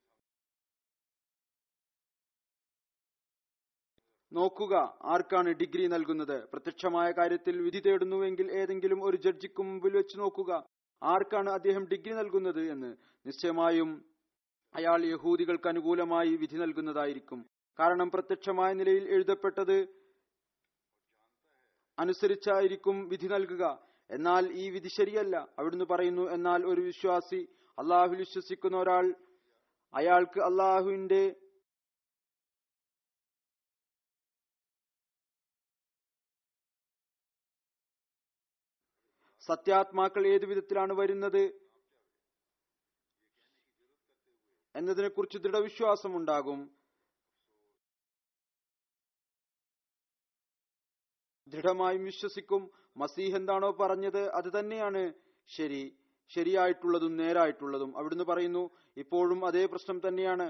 നോക്കുക ആർക്കാണ് ഡിഗ്രി നൽകുന്നത് പ്രത്യക്ഷമായ കാര്യത്തിൽ വിധി തേടുന്നുവെങ്കിൽ ഏതെങ്കിലും ഒരു ജഡ്ജിക്ക് മുമ്പിൽ വെച്ച് നോക്കുക ആർക്കാണ് അദ്ദേഹം ഡിഗ്രി നൽകുന്നത് എന്ന് നിശ്ചയമായും അയാൾ യഹൂദികൾക്ക് അനുകൂലമായി വിധി നൽകുന്നതായിരിക്കും കാരണം പ്രത്യക്ഷമായ നിലയിൽ എഴുതപ്പെട്ടത് അനുസരിച്ചായിരിക്കും വിധി നൽകുക എന്നാൽ ഈ വിധി ശരിയല്ല അവിടുന്ന് പറയുന്നു എന്നാൽ ഒരു വിശ്വാസി അള്ളാഹുൽ വിശ്വസിക്കുന്ന ഒരാൾ അയാൾക്ക് അള്ളാഹുവിന്റെ സത്യാത്മാക്കൾ ഏതു വിധത്തിലാണ് വരുന്നത് എന്നതിനെക്കുറിച്ച് ദൃഢവിശ്വാസം ഉണ്ടാകും ദൃഢമായും വിശ്വസിക്കും മസീഹ് എന്താണോ പറഞ്ഞത് അത് തന്നെയാണ് ശരി ശരിയായിട്ടുള്ളതും നേരായിട്ടുള്ളതും അവിടുന്ന് പറയുന്നു ഇപ്പോഴും അതേ പ്രശ്നം തന്നെയാണ്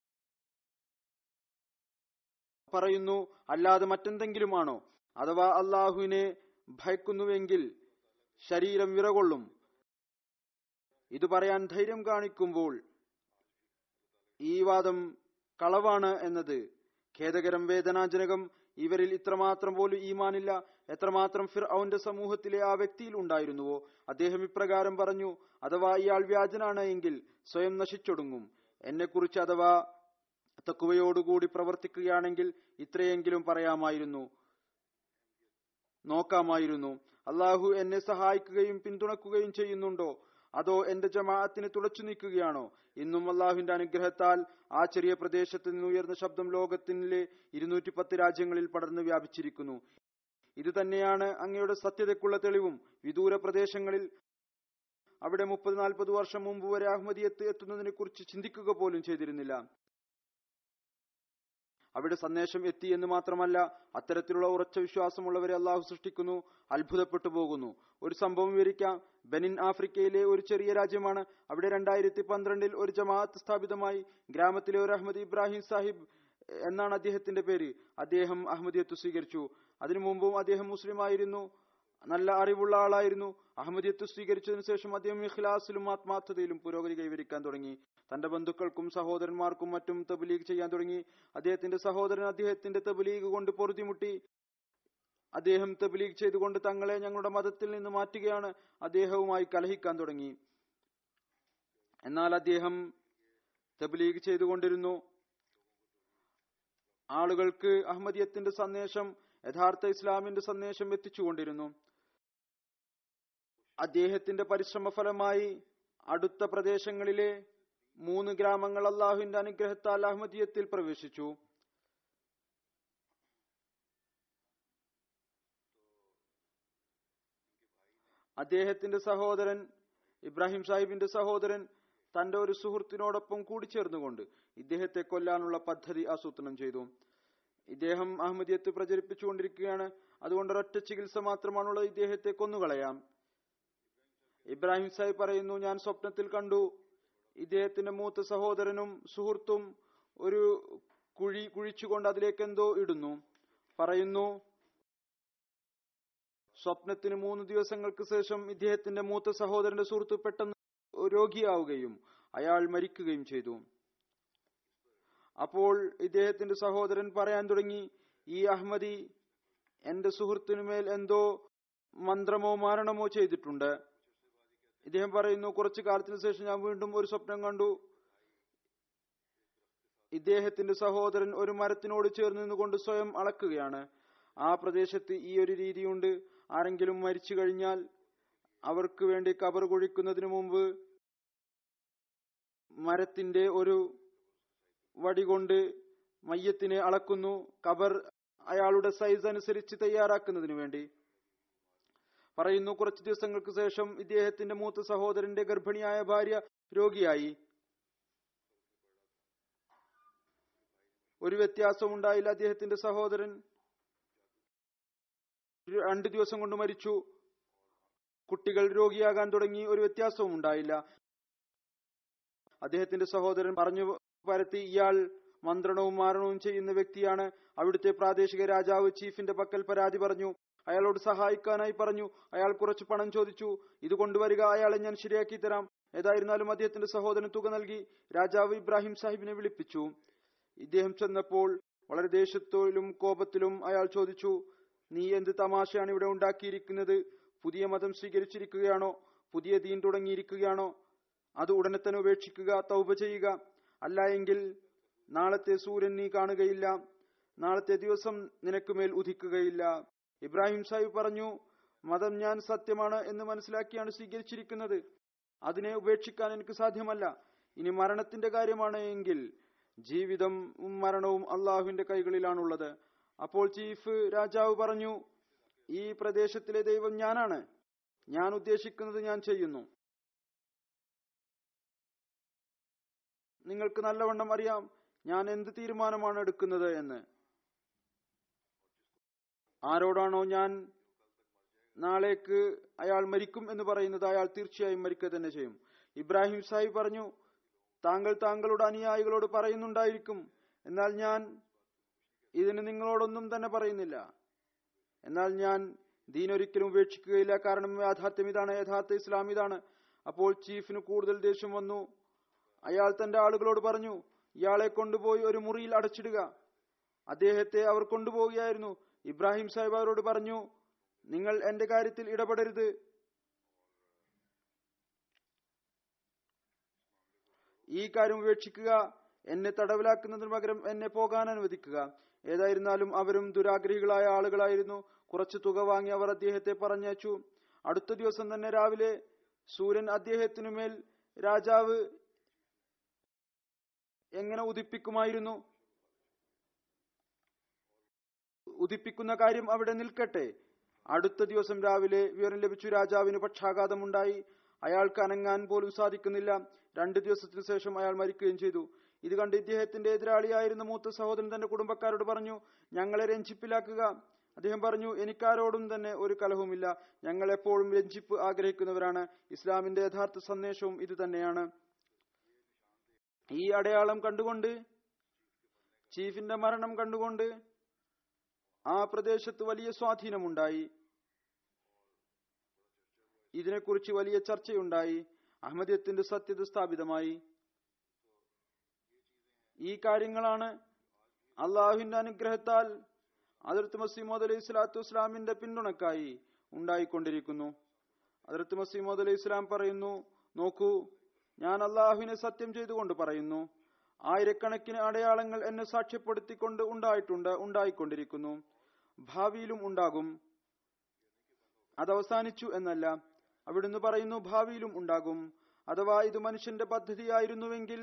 പറയുന്നു അല്ലാതെ മറ്റെന്തെങ്കിലുമാണോ അഥവാ അള്ളാഹുവിനെ ഭയക്കുന്നുവെങ്കിൽ ശരീരം വിറകൊള്ളും ഇത് പറയാൻ ധൈര്യം കാണിക്കുമ്പോൾ ഈ വാദം കളവാണ് എന്നത് ഖേദകരം വേദനാജനകം ഇവരിൽ ഇത്രമാത്രം പോലും ഈമാനില്ല എത്രമാത്രം ഫിർ അവന്റെ സമൂഹത്തിലെ ആ വ്യക്തിയിൽ ഉണ്ടായിരുന്നുവോ അദ്ദേഹം ഇപ്രകാരം പറഞ്ഞു അഥവാ ഇയാൾ വ്യാജനാണ് എങ്കിൽ സ്വയം നശിച്ചൊടുങ്ങും എന്നെക്കുറിച്ച് അഥവാ തക്കുവയോടുകൂടി പ്രവർത്തിക്കുകയാണെങ്കിൽ ഇത്രയെങ്കിലും പറയാമായിരുന്നു നോക്കാമായിരുന്നു അള്ളാഹു എന്നെ സഹായിക്കുകയും പിന്തുണക്കുകയും ചെയ്യുന്നുണ്ടോ അതോ എന്റെ ജമാഅത്തിന് തുളച്ചു നീക്കുകയാണോ ഇന്നും അള്ളാഹുവിന്റെ അനുഗ്രഹത്താൽ ആ ചെറിയ പ്രദേശത്ത് നിന്ന് ഉയർന്ന ശബ്ദം ലോകത്തിലെ ഇരുന്നൂറ്റി പത്ത് രാജ്യങ്ങളിൽ പടർന്നു വ്യാപിച്ചിരിക്കുന്നു ഇത് തന്നെയാണ് അങ്ങയുടെ സത്യതയ്ക്കുള്ള തെളിവും വിദൂര പ്രദേശങ്ങളിൽ അവിടെ മുപ്പത് നാൽപ്പത് വർഷം മുമ്പ് വരെ അഹമ്മദിയത്ത് എത്തുന്നതിനെ കുറിച്ച് ചിന്തിക്കുക പോലും ചെയ്തിരുന്നില്ല അവിടെ സന്ദേശം എത്തി എന്ന് മാത്രമല്ല അത്തരത്തിലുള്ള ഉറച്ച വിശ്വാസമുള്ളവരെ അള്ളാഹു സൃഷ്ടിക്കുന്നു അത്ഭുതപ്പെട്ടു പോകുന്നു ഒരു സംഭവം വിവരിക്കാം ബെനിൻ ആഫ്രിക്കയിലെ ഒരു ചെറിയ രാജ്യമാണ് അവിടെ രണ്ടായിരത്തി പന്ത്രണ്ടിൽ ഒരു ജമാഅത്ത് സ്ഥാപിതമായി ഗ്രാമത്തിലെ ഒരു അഹമ്മദ് ഇബ്രാഹിം സാഹിബ് എന്നാണ് അദ്ദേഹത്തിന്റെ പേര് അദ്ദേഹം അഹമ്മദിയത്ത് സ്വീകരിച്ചു അതിനു മുമ്പും അദ്ദേഹം മുസ്ലിം ആയിരുന്നു നല്ല അറിവുള്ള ആളായിരുന്നു അഹമ്മദിയത്ത് സ്വീകരിച്ചതിനു ശേഷം അദ്ദേഹം ഇഖ്ലാസിലും ആത്മാർത്ഥതയിലും പുരോഗതി കൈവരിക്കാൻ തുടങ്ങി തന്റെ ബന്ധുക്കൾക്കും സഹോദരന്മാർക്കും മറ്റും തബ്ലീഗ് ചെയ്യാൻ തുടങ്ങി അദ്ദേഹത്തിന്റെ സഹോദരൻ അദ്ദേഹത്തിന്റെ തബ്ലീഗ് കൊണ്ട് പൊറുതിമുട്ടി അദ്ദേഹം തബ്ലീഗ് ചെയ്തുകൊണ്ട് തങ്ങളെ ഞങ്ങളുടെ മതത്തിൽ നിന്ന് മാറ്റുകയാണ് അദ്ദേഹവുമായി കലഹിക്കാൻ തുടങ്ങി എന്നാൽ അദ്ദേഹം തബ്ലീഗ് ചെയ്തുകൊണ്ടിരുന്നു ആളുകൾക്ക് അഹമ്മദിയത്തിന്റെ സന്ദേശം യഥാർത്ഥ ഇസ്ലാമിന്റെ സന്ദേശം എത്തിച്ചുകൊണ്ടിരുന്നു അദ്ദേഹത്തിന്റെ പരിശ്രമ ഫലമായി അടുത്ത പ്രദേശങ്ങളിലെ മൂന്ന് ഗ്രാമങ്ങൾ അള്ളാഹുവിന്റെ അനുഗ്രഹത്താൽ അഹമ്മദിയത്തിൽ പ്രവേശിച്ചു അദ്ദേഹത്തിന്റെ സഹോദരൻ ഇബ്രാഹിം സാഹിബിന്റെ സഹോദരൻ തന്റെ ഒരു സുഹൃത്തിനോടൊപ്പം കൂടിച്ചേർന്നുകൊണ്ട് ഇദ്ദേഹത്തെ കൊല്ലാനുള്ള പദ്ധതി ആസൂത്രണം ചെയ്തു ഇദ്ദേഹം അഹമ്മദിയത്ത് പ്രചരിപ്പിച്ചുകൊണ്ടിരിക്കുകയാണ് അതുകൊണ്ട് ഒരൊറ്റ ചികിത്സ മാത്രമാണുള്ളത് ഇദ്ദേഹത്തെ കൊന്നുകളയാം ഇബ്രാഹിം സാഹിബ് പറയുന്നു ഞാൻ സ്വപ്നത്തിൽ കണ്ടു ഇദ്ദേഹത്തിന്റെ മൂത്ത സഹോദരനും സുഹൃത്തും ഒരു കുഴി കുഴിച്ചുകൊണ്ട് അതിലേക്ക് എന്തോ ഇടുന്നു പറയുന്നു സ്വപ്നത്തിന് മൂന്ന് ദിവസങ്ങൾക്ക് ശേഷം ഇദ്ദേഹത്തിന്റെ മൂത്ത സഹോദരന്റെ സുഹൃത്ത് പെട്ടെന്ന് രോഗിയാവുകയും അയാൾ മരിക്കുകയും ചെയ്തു അപ്പോൾ ഇദ്ദേഹത്തിന്റെ സഹോദരൻ പറയാൻ തുടങ്ങി ഈ അഹമ്മദി എന്റെ സുഹൃത്തിനുമേൽ എന്തോ മന്ത്രമോ മാരണമോ ചെയ്തിട്ടുണ്ട് ഇദ്ദേഹം പറയുന്നു കുറച്ചു കാലത്തിന് ശേഷം ഞാൻ വീണ്ടും ഒരു സ്വപ്നം കണ്ടു ഇദ്ദേഹത്തിന്റെ സഹോദരൻ ഒരു മരത്തിനോട് ചേർന്ന് നിന്നുകൊണ്ട് സ്വയം അളക്കുകയാണ് ആ പ്രദേശത്ത് ഈ ഒരു രീതിയുണ്ട് ആരെങ്കിലും മരിച്ചു കഴിഞ്ഞാൽ അവർക്ക് വേണ്ടി കബർ കുഴിക്കുന്നതിന് മുമ്പ് മരത്തിന്റെ ഒരു വടി കൊണ്ട് മയ്യത്തിനെ അളക്കുന്നു കബർ അയാളുടെ സൈസ് അനുസരിച്ച് തയ്യാറാക്കുന്നതിന് വേണ്ടി പറയുന്നു കുറച്ചു ദിവസങ്ങൾക്ക് ശേഷം ഇദ്ദേഹത്തിന്റെ മൂത്ത സഹോദരന്റെ ഗർഭിണിയായ ഭാര്യ രോഗിയായി ഒരു വ്യത്യാസവും ഉണ്ടായില്ല അദ്ദേഹത്തിന്റെ സഹോദരൻ രണ്ടു ദിവസം കൊണ്ട് മരിച്ചു കുട്ടികൾ രോഗിയാകാൻ തുടങ്ങി ഒരു വ്യത്യാസവും ഉണ്ടായില്ല അദ്ദേഹത്തിന്റെ സഹോദരൻ പറഞ്ഞു പരത്തി ഇയാൾ മന്ത്രണവും മാരണവും ചെയ്യുന്ന വ്യക്തിയാണ് അവിടുത്തെ പ്രാദേശിക രാജാവ് ചീഫിന്റെ പക്കൽ പരാതി പറഞ്ഞു അയാളോട് സഹായിക്കാനായി പറഞ്ഞു അയാൾ കുറച്ച് പണം ചോദിച്ചു ഇത് കൊണ്ടുവരിക അയാളെ ഞാൻ ശരിയാക്കി തരാം ഏതായിരുന്നാലും അദ്ദേഹത്തിന്റെ സഹോദരൻ തുക നൽകി രാജാവ് ഇബ്രാഹിം സാഹിബിനെ വിളിപ്പിച്ചു ഇദ്ദേഹം ചെന്നപ്പോൾ വളരെ ദേഷ്യത്തോലും കോപത്തിലും അയാൾ ചോദിച്ചു നീ എന്ത് തമാശയാണ് ഇവിടെ ഉണ്ടാക്കിയിരിക്കുന്നത് പുതിയ മതം സ്വീകരിച്ചിരിക്കുകയാണോ പുതിയ ദീൻ തുടങ്ങിയിരിക്കുകയാണോ അത് ഉടനെ തന്നെ ഉപേക്ഷിക്കുക തൗബ ചെയ്യുക അല്ല എങ്കിൽ നാളത്തെ സൂര്യൻ നീ കാണുകയില്ല നാളത്തെ ദിവസം നിനക്കുമേൽ ഉദിക്കുകയില്ല ഇബ്രാഹിം സാഹിബ് പറഞ്ഞു മതം ഞാൻ സത്യമാണ് എന്ന് മനസ്സിലാക്കിയാണ് സ്വീകരിച്ചിരിക്കുന്നത് അതിനെ ഉപേക്ഷിക്കാൻ എനിക്ക് സാധ്യമല്ല ഇനി മരണത്തിന്റെ കാര്യമാണ് എങ്കിൽ ജീവിതവും മരണവും അള്ളാഹുവിന്റെ കൈകളിലാണുള്ളത് അപ്പോൾ ചീഫ് രാജാവ് പറഞ്ഞു ഈ പ്രദേശത്തിലെ ദൈവം ഞാനാണ് ഞാൻ ഉദ്ദേശിക്കുന്നത് ഞാൻ ചെയ്യുന്നു നിങ്ങൾക്ക് നല്ലവണ്ണം അറിയാം ഞാൻ എന്ത് തീരുമാനമാണ് എടുക്കുന്നത് എന്ന് ആരോടാണോ ഞാൻ നാളേക്ക് അയാൾ മരിക്കും എന്ന് പറയുന്നത് അയാൾ തീർച്ചയായും മരിക്കുക തന്നെ ചെയ്യും ഇബ്രാഹിം സാഹിബ് പറഞ്ഞു താങ്കൾ താങ്കളുടെ അനുയായികളോട് പറയുന്നുണ്ടായിരിക്കും എന്നാൽ ഞാൻ ഇതിന് നിങ്ങളോടൊന്നും തന്നെ പറയുന്നില്ല എന്നാൽ ഞാൻ ദീനൊരിക്കലും ഉപേക്ഷിക്കുകയില്ല കാരണം യാഥാർത്ഥ്യം ഇതാണ് യഥാർത്ഥ ഇസ്ലാം ഇതാണ് അപ്പോൾ ചീഫിന് കൂടുതൽ ദേഷ്യം വന്നു അയാൾ തന്റെ ആളുകളോട് പറഞ്ഞു ഇയാളെ കൊണ്ടുപോയി ഒരു മുറിയിൽ അടച്ചിടുക അദ്ദേഹത്തെ അവർ കൊണ്ടുപോവുകയായിരുന്നു ഇബ്രാഹിം സാഹിബ് അവരോട് പറഞ്ഞു നിങ്ങൾ എന്റെ കാര്യത്തിൽ ഇടപെടരുത് ഈ കാര്യം ഉപേക്ഷിക്കുക എന്നെ തടവിലാക്കുന്നതിന് പകരം എന്നെ പോകാൻ അനുവദിക്കുക ഏതായിരുന്നാലും അവരും ദുരാഗ്രഹികളായ ആളുകളായിരുന്നു കുറച്ച് തുക വാങ്ങി അവർ അദ്ദേഹത്തെ പറഞ്ഞയച്ചു അടുത്ത ദിവസം തന്നെ രാവിലെ സൂര്യൻ അദ്ദേഹത്തിനുമേൽ രാജാവ് എങ്ങനെ ഉദിപ്പിക്കുമായിരുന്നു ഉദിപ്പിക്കുന്ന കാര്യം അവിടെ നിൽക്കട്ടെ അടുത്ത ദിവസം രാവിലെ വിവരം ലഭിച്ചു രാജാവിന് പക്ഷാഘാതമുണ്ടായി അയാൾക്ക് അനങ്ങാൻ പോലും സാധിക്കുന്നില്ല രണ്ടു ദിവസത്തിനു ശേഷം അയാൾ മരിക്കുകയും ചെയ്തു ഇത് കണ്ട് ഇദ്ദേഹത്തിന്റെ എതിരാളിയായിരുന്ന മൂത്ത സഹോദരൻ തന്റെ കുടുംബക്കാരോട് പറഞ്ഞു ഞങ്ങളെ രഞ്ജിപ്പിലാക്കുക അദ്ദേഹം പറഞ്ഞു എനിക്കാരോടും തന്നെ ഒരു കലഹവുമില്ല ഞങ്ങൾ എപ്പോഴും രഞ്ജിപ്പ് ആഗ്രഹിക്കുന്നവരാണ് ഇസ്ലാമിന്റെ യഥാർത്ഥ സന്ദേശവും ഇത് തന്നെയാണ് ഈ അടയാളം കണ്ടുകൊണ്ട് ചീഫിന്റെ മരണം കണ്ടുകൊണ്ട് ആ പ്രദേശത്ത് വലിയ സ്വാധീനമുണ്ടായി ഇതിനെക്കുറിച്ച് വലിയ ചർച്ചയുണ്ടായി അഹമ്മദിയത്തിന്റെ സത്യത സ്ഥാപിതമായി ഈ കാര്യങ്ങളാണ് അള്ളാഹുവിന്റെ അനുഗ്രഹത്താൽ അതിർത്ത് മസീമോദ് അലൈഹി സ്വലാത്തു വസ്സലാമിന്റെ പിന്തുണക്കായി ഉണ്ടായിക്കൊണ്ടിരിക്കുന്നു അതിർത്ത് മസീമോദ് അലൈഹി സ്വലാം പറയുന്നു നോക്കൂ ഞാൻ അള്ളാഹുവിനെ സത്യം ചെയ്തുകൊണ്ട് പറയുന്നു ആയിരക്കണക്കിന് അടയാളങ്ങൾ എന്നെ സാക്ഷ്യപ്പെടുത്തിക്കൊണ്ട് ഉണ്ടായിട്ടുണ്ട് ഉണ്ടായിക്കൊണ്ടിരിക്കുന്നു ഭാവിയിലും ഉണ്ടാകും അത് അവസാനിച്ചു എന്നല്ല അവിടുന്ന് പറയുന്നു ഭാവിയിലും ഉണ്ടാകും അഥവാ ഇത് മനുഷ്യന്റെ പദ്ധതിയായിരുന്നുവെങ്കിൽ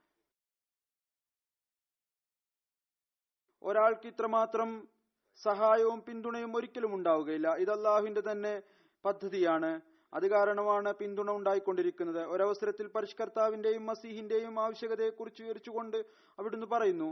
ഒരാൾക്ക് ഇത്രമാത്രം സഹായവും പിന്തുണയും ഒരിക്കലും ഉണ്ടാവുകയില്ല ഇത് അള്ളാഹുവിന്റെ തന്നെ പദ്ധതിയാണ് അത് കാരണമാണ് പിന്തുണ ഉണ്ടായിക്കൊണ്ടിരിക്കുന്നത് ഒരവസരത്തിൽ പരിഷ്കർത്താവിന്റെയും മസീഹിന്റെയും ആവശ്യകതയെക്കുറിച്ച് വിവരിച്ചുകൊണ്ട് അവിടുന്ന് പറയുന്നു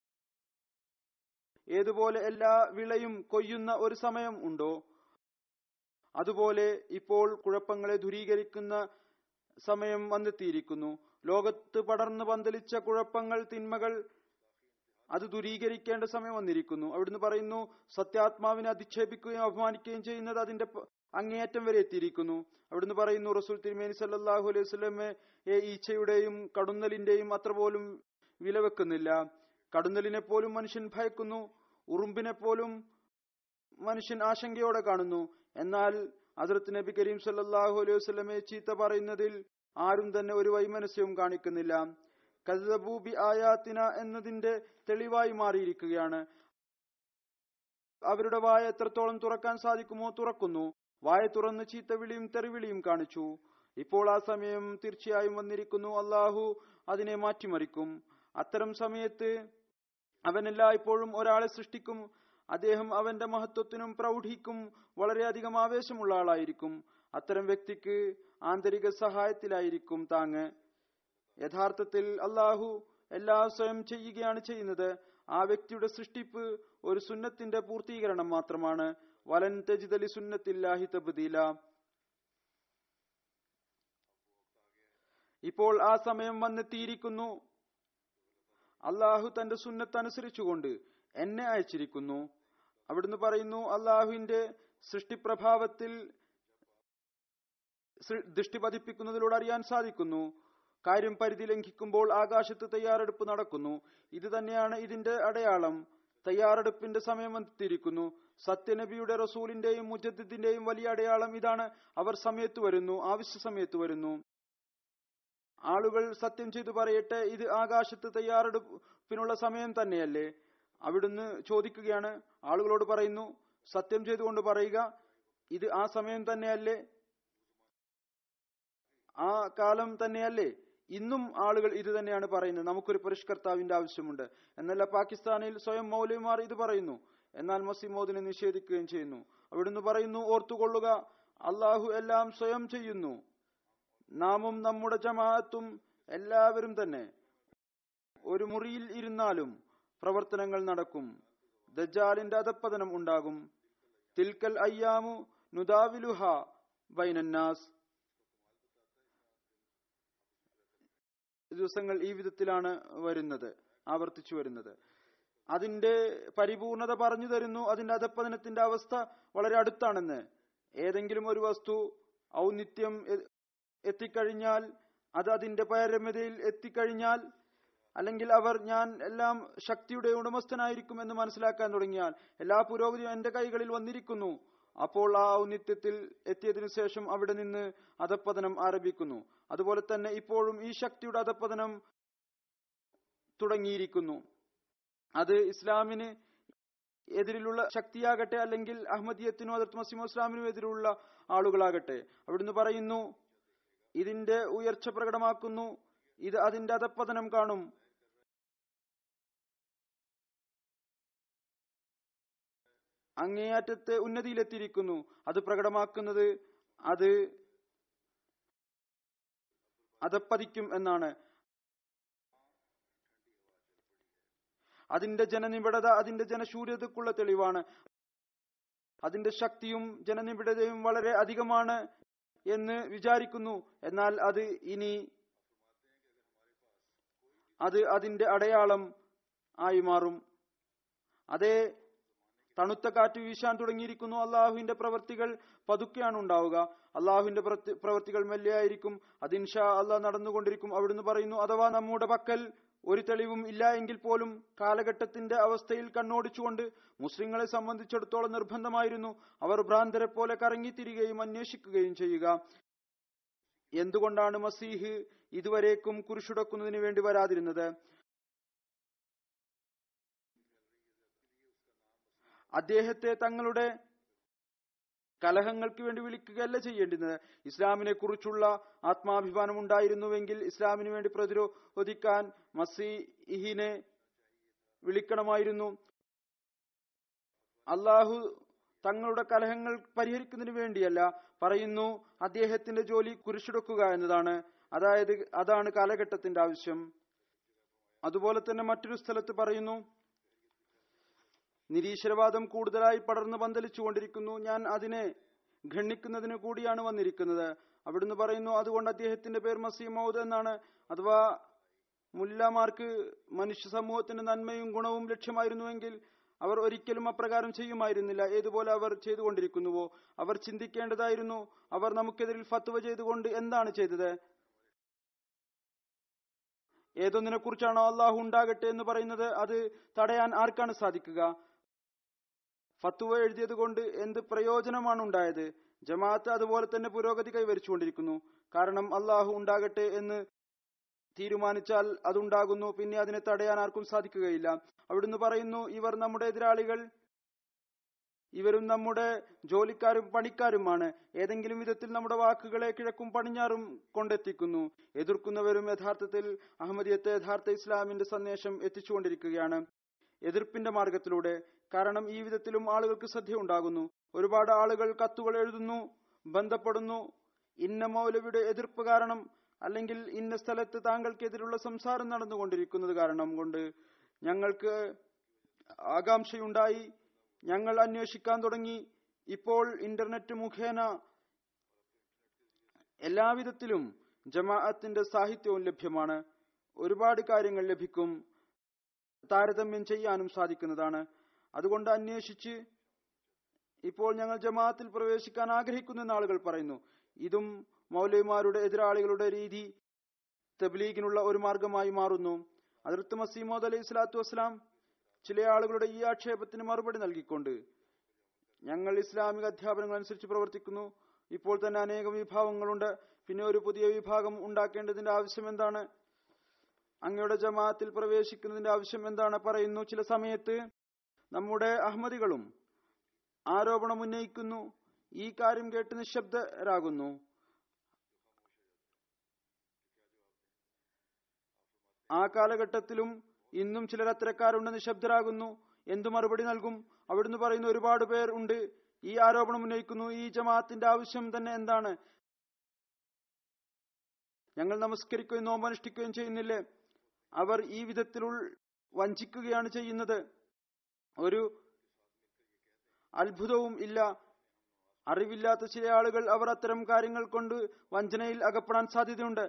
ഏതുപോലെ എല്ലാ വിളയും കൊയ്യുന്ന ഒരു സമയം ഉണ്ടോ അതുപോലെ ഇപ്പോൾ കുഴപ്പങ്ങളെ ദൂരീകരിക്കുന്ന സമയം വന്നെത്തിയിരിക്കുന്നു ലോകത്ത് പടർന്നു പന്തലിച്ച കുഴപ്പങ്ങൾ തിന്മകൾ അത് ദൂരീകരിക്കേണ്ട സമയം വന്നിരിക്കുന്നു അവിടുന്ന് പറയുന്നു സത്യാത്മാവിനെ അധിക്ഷേപിക്കുകയും അപമാനിക്കുകയും ചെയ്യുന്നത് അതിന്റെ പ- അങ്ങേയറ്റം വരെ എത്തിയിരിക്കുന്നു അവിടുന്ന് പറയുന്നു റസൂൽ തിരുമേനി സല്ലല്ലാഹു അലൈഹി വസല്ലമെ ഏ ഈച്ചയുടെയും കടുന്നലിന്റെയും അത്ര പോലും വില വെക്കുന്നില്ല കടുന്നലിനെ പോലും മനുഷ്യൻ ഭയക്കുന്നു ഉറുമ്പിനെ പോലും മനുഷ്യൻ ആശങ്കയോടെ കാണുന്നു എന്നാൽ ഹസ്രത്ത് നബി കരീം സല്ലല്ലാഹു അലൈഹി വസല്ലമയെ ചീത്ത പറയുന്നതിൽ ആരും തന്നെ ഒരു വൈമനസ്യവും കാണിക്കുന്നില്ല കദബൂബി ആയാത്തിന എന്നതിന്റെ തെളിവായി മാറിയിരിക്കുകയാണ് അവരുടെ വായ എത്രത്തോളം തുറക്കാൻ സാധിക്കുമോ തുറക്കുന്നു വായ തുറന്ന് ചീത്തവിളിയും തെറിവിളിയും കാണിച്ചു ഇപ്പോൾ ആ സമയം തീർച്ചയായും വന്നിരിക്കുന്നു അള്ളാഹു അതിനെ മാറ്റിമറിക്കും അത്തരം സമയത്ത് അവൻ എല്ലായ്പ്പോഴും ഒരാളെ സൃഷ്ടിക്കും അദ്ദേഹം അവന്റെ മഹത്വത്തിനും പ്രൗഢിക്കും വളരെയധികം ആവേശമുള്ള ആളായിരിക്കും അത്തരം വ്യക്തിക്ക് ആന്തരിക സഹായത്തിലായിരിക്കും താങ്ങ് യഥാർത്ഥത്തിൽ അള്ളാഹു എല്ലാം സ്വയം ചെയ്യുകയാണ് ചെയ്യുന്നത് ആ വ്യക്തിയുടെ സൃഷ്ടിപ്പ് ഒരു സുന്നത്തിന്റെ പൂർത്തീകരണം മാത്രമാണ് വലൻ തജിദലി സുന്നത്തില്ലാഹി തബ്ദീല ഇപ്പോൾ ആ സമയം വന്നെത്തിയിരിക്കുന്നു അള്ളാഹു തന്റെ സുന്നത്ത് അനുസരിച്ചുകൊണ്ട് എന്നെ അയച്ചിരിക്കുന്നു അവിടുന്ന് പറയുന്നു അള്ളാഹുവിന്റെ സൃഷ്ടിപ്രഭാവത്തിൽ സൃ- ദൃഷ്ടി പതിപ്പിക്കുന്നതിലൂടെ അറിയാൻ സാധിക്കുന്നു കാര്യം പരിധി ലംഘിക്കുമ്പോൾ ആകാശത്ത് തയ്യാറെടുപ്പ് നടക്കുന്നു ഇത് തന്നെയാണ് ഇതിന്റെ അടയാളം തയ്യാറെടുപ്പിന്റെ സമയം എത്തിയിരിക്കുന്നു സത്യനബിയുടെ റസൂലിന്റെയും മുജദ്ദിന്റെയും വലിയ അടയാളം ഇതാണ് അവർ സമയത്ത് വരുന്നു ആവശ്യ സമയത്ത് വരുന്നു ആളുകൾ സത്യം ചെയ്തു പറയട്ടെ ഇത് ആകാശത്ത് തയ്യാറെടുപ്പിനുള്ള സമയം തന്നെയല്ലേ അവിടുന്ന് ചോദിക്കുകയാണ് ആളുകളോട് പറയുന്നു സത്യം ചെയ്തുകൊണ്ട് പറയുക ഇത് ആ സമയം തന്നെയല്ലേ ആ കാലം തന്നെയല്ലേ ഇന്നും ആളുകൾ ഇത് തന്നെയാണ് പറയുന്നത് നമുക്കൊരു പരിഷ്കർത്താവിന്റെ ആവശ്യമുണ്ട് എന്നല്ല പാകിസ്ഥാനിൽ സ്വയം മൗലവിമാർ ഇത് പറയുന്നു എന്നാൽ മസിമോദിനെ നിഷേധിക്കുകയും ചെയ്യുന്നു അവിടുന്ന് പറയുന്നു ഓർത്തുകൊള്ളുക അള്ളാഹു എല്ലാം സ്വയം ചെയ്യുന്നു നാമും നമ്മുടെ ജമാഅത്തും എല്ലാവരും തന്നെ ഒരു മുറിയിൽ ഇരുന്നാലും പ്രവർത്തനങ്ങൾ നടക്കും ദജ്ജാലിന്റെ അധപ്പതനം ഉണ്ടാകും തിൽക്കൽ അയ്യാമു നുദാവിലുഹ ബൈനന്നാസ് ദിവസങ്ങൾ ഈ വിധത്തിലാണ് വരുന്നത് ആവർത്തിച്ചു വരുന്നത് അതിന്റെ പരിപൂർണത പറഞ്ഞു തരുന്നു അതിന്റെ അധപ്പതനത്തിന്റെ അവസ്ഥ വളരെ അടുത്താണെന്ന് ഏതെങ്കിലും ഒരു വസ്തു ഔന്നിത്യം എ- എത്തിക്കഴിഞ്ഞാൽ അത് അതിന്റെ പാരമ്യതയിൽ എത്തിക്കഴിഞ്ഞാൽ അല്ലെങ്കിൽ അവർ ഞാൻ എല്ലാം ശക്തിയുടെ ഉടമസ്ഥനായിരിക്കും എന്ന് മനസ്സിലാക്കാൻ തുടങ്ങിയാൽ എല്ലാ പുരോഗതിയും എന്റെ കൈകളിൽ വന്നിരിക്കുന്നു അപ്പോൾ ആ ഔന്നിത്യത്തിൽ എത്തിയതിനു ശേഷം അവിടെ നിന്ന് അധപ്പതനം ആരംഭിക്കുന്നു അതുപോലെ തന്നെ ഇപ്പോഴും ഈ ശക്തിയുടെ അധപ്പതനം തുടങ്ങിയിരിക്കുന്നു അത് ഇസ്ലാമിന് എതിരിലുള്ള ശക്തിയാകട്ടെ അല്ലെങ്കിൽ അഹമ്മദിയത്തിനോ അതിർത്ത് മസീമോ ഇസ്ലാമിനും എതിരുള്ള ആളുകളാകട്ടെ അവിടുന്ന് പറയുന്നു ഇതിന്റെ ഉയർച്ച പ്രകടമാക്കുന്നു ഇത് അതിന്റെ അധപ്പതനം കാണും അങ്ങേയറ്റത്തെ ഉന്നതിയിലെത്തിയിരിക്കുന്നു അത് പ്രകടമാക്കുന്നത് അത് അധപ്പതിക്കും എന്നാണ് അതിന്റെ ജനനിബിഡത അതിന്റെ ജനശൂര്യതക്കുള്ള തെളിവാണ് അതിന്റെ ശക്തിയും ജനനിബിഡതയും വളരെ അധികമാണ് എന്ന് വിചാരിക്കുന്നു എന്നാൽ അത് ഇനി അത് അതിന്റെ അടയാളം ആയി മാറും അതേ തണുത്ത കാറ്റ് വീശാൻ തുടങ്ങിയിരിക്കുന്നു അള്ളാഹുവിന്റെ പ്രവർത്തികൾ പതുക്കെയാണ് ഉണ്ടാവുക അള്ളാഹുവിന്റെ പ്രവൃത്തി- പ്രവർത്തികൾ മെല്ലെയായിരിക്കും അതിൻഷാ അള്ളാഹ് നടന്നുകൊണ്ടിരിക്കും അവിടുന്ന് പറയുന്നു അഥവാ നമ്മുടെ പക്കൽ ഒരു തെളിവും ഇല്ല എങ്കിൽ പോലും കാലഘട്ടത്തിന്റെ അവസ്ഥയിൽ കണ്ണോടിച്ചുകൊണ്ട് മുസ്ലിങ്ങളെ സംബന്ധിച്ചിടത്തോളം നിർബന്ധമായിരുന്നു അവർ ഭ്രാന്തരെ പോലെ കറങ്ങിത്തിരികയും അന്വേഷിക്കുകയും ചെയ്യുക എന്തുകൊണ്ടാണ് മസീഹ് ഇതുവരേക്കും കുരിശുടക്കുന്നതിന് വേണ്ടി വരാതിരുന്നത് അദ്ദേഹത്തെ തങ്ങളുടെ കലഹങ്ങൾക്ക് വേണ്ടി വിളിക്കുകയല്ല ചെയ്യേണ്ടുന്നത് ഇസ്ലാമിനെ കുറിച്ചുള്ള ആത്മാഭിമാനം ഉണ്ടായിരുന്നുവെങ്കിൽ ഇസ്ലാമിന് വേണ്ടി പ്രതിരോധിക്കാൻ മസീഹിനെ വിളിക്കണമായിരുന്നു അള്ളാഹു തങ്ങളുടെ കലഹങ്ങൾ പരിഹരിക്കുന്നതിന് വേണ്ടിയല്ല പറയുന്നു അദ്ദേഹത്തിന്റെ ജോലി കുരിശെടുക്കുക എന്നതാണ് അതായത് അതാണ് കാലഘട്ടത്തിന്റെ ആവശ്യം അതുപോലെ തന്നെ മറ്റൊരു സ്ഥലത്ത് പറയുന്നു നിരീശ്വരവാദം കൂടുതലായി പടർന്നു പന്തലിച്ചുകൊണ്ടിരിക്കുന്നു ഞാൻ അതിനെ ഖണ്ഡിക്കുന്നതിന് കൂടിയാണ് വന്നിരിക്കുന്നത് അവിടുന്ന് പറയുന്നു അതുകൊണ്ട് അദ്ദേഹത്തിന്റെ പേർ മസീ മൗദ് എന്നാണ് അഥവാ മുല്ലമാർക്ക് മനുഷ്യ സമൂഹത്തിന്റെ നന്മയും ഗുണവും ലക്ഷ്യമായിരുന്നുവെങ്കിൽ അവർ ഒരിക്കലും അപ്രകാരം ചെയ്യുമായിരുന്നില്ല ഏതുപോലെ അവർ ചെയ്തുകൊണ്ടിരിക്കുന്നുവോ അവർ ചിന്തിക്കേണ്ടതായിരുന്നു അവർ നമുക്കെതിരിൽ ഫത്വ ചെയ്തുകൊണ്ട് എന്താണ് ചെയ്തത് ഏതൊന്നിനെ കുറിച്ചാണോ അള്ളാഹു ഉണ്ടാകട്ടെ എന്ന് പറയുന്നത് അത് തടയാൻ ആർക്കാണ് സാധിക്കുക ഫത്തുവ എഴുതിയത് കൊണ്ട് എന്ത് പ്രയോജനമാണ് ഉണ്ടായത് ജമാഅത്ത് അതുപോലെ തന്നെ പുരോഗതി കൈവരിച്ചുകൊണ്ടിരിക്കുന്നു കാരണം അള്ളാഹു ഉണ്ടാകട്ടെ എന്ന് തീരുമാനിച്ചാൽ അതുണ്ടാകുന്നു പിന്നെ അതിനെ തടയാൻ ആർക്കും സാധിക്കുകയില്ല അവിടുന്ന് പറയുന്നു ഇവർ നമ്മുടെ എതിരാളികൾ ഇവരും നമ്മുടെ ജോലിക്കാരും പണിക്കാരുമാണ് ഏതെങ്കിലും വിധത്തിൽ നമ്മുടെ വാക്കുകളെ കിഴക്കും പടിഞ്ഞാറും കൊണ്ടെത്തിക്കുന്നു എതിർക്കുന്നവരും യഥാർത്ഥത്തിൽ അഹമ്മദിയത്തെ യഥാർത്ഥ ഇസ്ലാമിന്റെ സന്ദേശം എത്തിച്ചുകൊണ്ടിരിക്കുകയാണ് എതിർപ്പിന്റെ മാർഗത്തിലൂടെ കാരണം ഈ വിധത്തിലും ആളുകൾക്ക് ശ്രദ്ധയുണ്ടാകുന്നു ഒരുപാട് ആളുകൾ കത്തുകൾ എഴുതുന്നു ബന്ധപ്പെടുന്നു ഇന്ന മൗലവിയുടെ എതിർപ്പ് കാരണം അല്ലെങ്കിൽ ഇന്ന സ്ഥലത്ത് താങ്കൾക്കെതിരുള്ള സംസാരം നടന്നുകൊണ്ടിരിക്കുന്നത് കാരണം കൊണ്ട് ഞങ്ങൾക്ക് ആകാംക്ഷയുണ്ടായി ഞങ്ങൾ അന്വേഷിക്കാൻ തുടങ്ങി ഇപ്പോൾ ഇന്റർനെറ്റ് മുഖേന എല്ലാവിധത്തിലും ജമാഅത്തിന്റെ സാഹിത്യവും ലഭ്യമാണ് ഒരുപാട് കാര്യങ്ങൾ ലഭിക്കും താരതമ്യം ചെയ്യാനും സാധിക്കുന്നതാണ് അതുകൊണ്ട് അന്വേഷിച്ച് ഇപ്പോൾ ഞങ്ങൾ ജമാഅത്തിൽ പ്രവേശിക്കാൻ ആഗ്രഹിക്കുന്ന ആളുകൾ പറയുന്നു ഇതും മൗലവിമാരുടെ എതിരാളികളുടെ രീതി തബ്ലീഗിനുള്ള ഒരു മാർഗമായി മാറുന്നു അതിർത്ത് മസീമോദ് അലൈഹി സ്വലാത്തു വസ്സലാം ചില ആളുകളുടെ ഈ ആക്ഷേപത്തിന് മറുപടി നൽകിക്കൊണ്ട് ഞങ്ങൾ ഇസ്ലാമിക അധ്യാപനങ്ങൾ അനുസരിച്ച് പ്രവർത്തിക്കുന്നു ഇപ്പോൾ തന്നെ അനേകം വിഭാഗങ്ങളുണ്ട് പിന്നെ ഒരു പുതിയ വിഭാഗം ഉണ്ടാക്കേണ്ടതിന്റെ ആവശ്യം എന്താണ് അങ്ങയുടെ ജമാഅത്തിൽ പ്രവേശിക്കുന്നതിന്റെ ആവശ്യം എന്താണ് പറയുന്നു ചില സമയത്ത് നമ്മുടെ അഹമ്മദികളും ആരോപണം ഉന്നയിക്കുന്നു ഈ കാര്യം കേട്ട് നിശബ്ദരാകുന്നു ആ കാലഘട്ടത്തിലും ഇന്നും ചിലർ അത്തരക്കാരുണ്ട് നിശബ്ദരാകുന്നു എന്തു മറുപടി നൽകും അവിടുന്ന് പറയുന്ന ഒരുപാട് പേർ ഉണ്ട് ഈ ആരോപണം ഉന്നയിക്കുന്നു ഈ ജമാഅത്തിന്റെ ആവശ്യം തന്നെ എന്താണ് ഞങ്ങൾ നമസ്കരിക്കുകയും നോമ്പനുഷ്ഠിക്കുകയും ചെയ്യുന്നില്ലേ അവർ ഈ വിധത്തിൽ വഞ്ചിക്കുകയാണ് ചെയ്യുന്നത് ഒരു അത്ഭുതവും ഇല്ല അറിവില്ലാത്ത ചില ആളുകൾ അവർ അത്തരം കാര്യങ്ങൾ കൊണ്ട് വഞ്ചനയിൽ അകപ്പെടാൻ സാധ്യതയുണ്ട്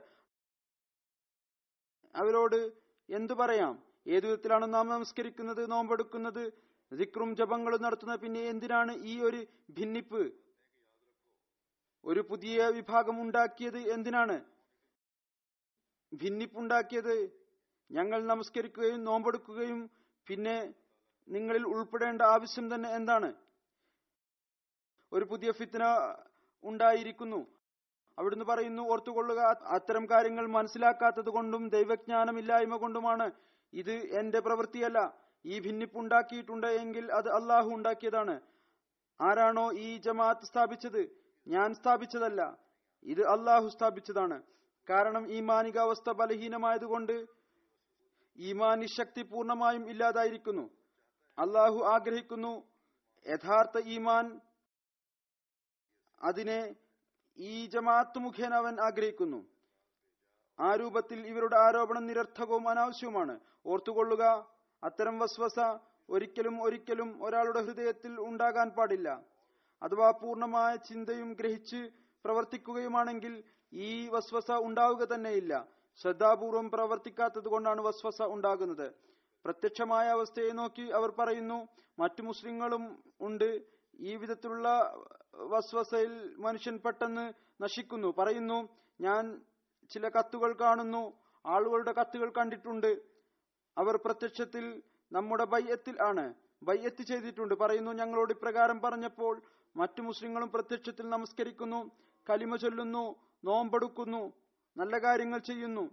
അവരോട് എന്തു പറയാം ഏതു വിധത്തിലാണ് നാം നമസ്കരിക്കുന്നത് നോമ്പെടുക്കുന്നത് ദിക്റും ജപങ്ങളും നടത്തുന്നത് പിന്നെ എന്തിനാണ് ഈ ഒരു ഭിന്നിപ്പ് ഒരു പുതിയ വിഭാഗം ഉണ്ടാക്കിയത് എന്തിനാണ് ഭിന്നിപ്പുണ്ടാക്കിയത് ഞങ്ങൾ നമസ്കരിക്കുകയും നോമ്പെടുക്കുകയും പിന്നെ നിങ്ങളിൽ ഉൾപ്പെടേണ്ട ആവശ്യം തന്നെ എന്താണ് ഒരു പുതിയ ഫിത്ന ഉണ്ടായിരിക്കുന്നു അവിടുന്ന് പറയുന്നു ഓർത്തുകൊള്ളുക അത്തരം കാര്യങ്ങൾ മനസ്സിലാക്കാത്തത് കൊണ്ടും ദൈവജ്ഞാനമില്ലായ്മ കൊണ്ടുമാണ് ഇത് എന്റെ പ്രവൃത്തിയല്ല ഈ ഭിന്നിപ്പുണ്ടാക്കിയിട്ടുണ്ട് എങ്കിൽ അത് അള്ളാഹു ഉണ്ടാക്കിയതാണ് ആരാണോ ഈ ജമാഅത്ത് സ്ഥാപിച്ചത് ഞാൻ സ്ഥാപിച്ചതല്ല ഇത് അള്ളാഹു സ്ഥാപിച്ചതാണ് കാരണം ഈ മാനികാവസ്ഥ ബലഹീനമായതുകൊണ്ട് ഈമാനി ശക്തി പൂർണ്ണമായും ഇല്ലാതായിരിക്കുന്നു അള്ളാഹു ആഗ്രഹിക്കുന്നു യഥാർത്ഥ ഈമാൻ അതിനെ ഈ ജമാഅത്ത് മുഖേന അവൻ ആഗ്രഹിക്കുന്നു ആ രൂപത്തിൽ ഇവരുടെ ആരോപണം നിരർത്ഥകവും അനാവശ്യവുമാണ് ഓർത്തുകൊള്ളുക അത്തരം വസ്വസ ഒരിക്കലും ഒരിക്കലും ഒരാളുടെ ഹൃദയത്തിൽ ഉണ്ടാകാൻ പാടില്ല അഥവാ പൂർണ്ണമായ ചിന്തയും ഗ്രഹിച്ച് പ്രവർത്തിക്കുകയുമാണെങ്കിൽ ഈ വസ്വസ ഉണ്ടാവുക തന്നെയില്ല ശ്രദ്ധാപൂർവം പ്രവർത്തിക്കാത്തത് കൊണ്ടാണ് വസ്വസ ഉണ്ടാകുന്നത് പ്രത്യക്ഷമായ അവസ്ഥയെ നോക്കി അവർ പറയുന്നു മറ്റു മുസ്ലിങ്ങളും ഉണ്ട് ഈ വിധത്തിലുള്ള വസ്വസയിൽ മനുഷ്യൻ പെട്ടെന്ന് നശിക്കുന്നു പറയുന്നു ഞാൻ ചില കത്തുകൾ കാണുന്നു ആളുകളുടെ കത്തുകൾ കണ്ടിട്ടുണ്ട് അവർ പ്രത്യക്ഷത്തിൽ നമ്മുടെ ബയ്യത്തിൽ ആണ് ബയ്യത്ത് ചെയ്തിട്ടുണ്ട് പറയുന്നു ഞങ്ങളോട് ഇപ്രകാരം പറഞ്ഞപ്പോൾ മറ്റു മുസ്ലിങ്ങളും പ്രത്യക്ഷത്തിൽ നമസ്കരിക്കുന്നു കലിമ ചൊല്ലുന്നു നോമ്പെടുക്കുന്നു നല്ല കാര്യങ്ങൾ ചെയ്യുന്നു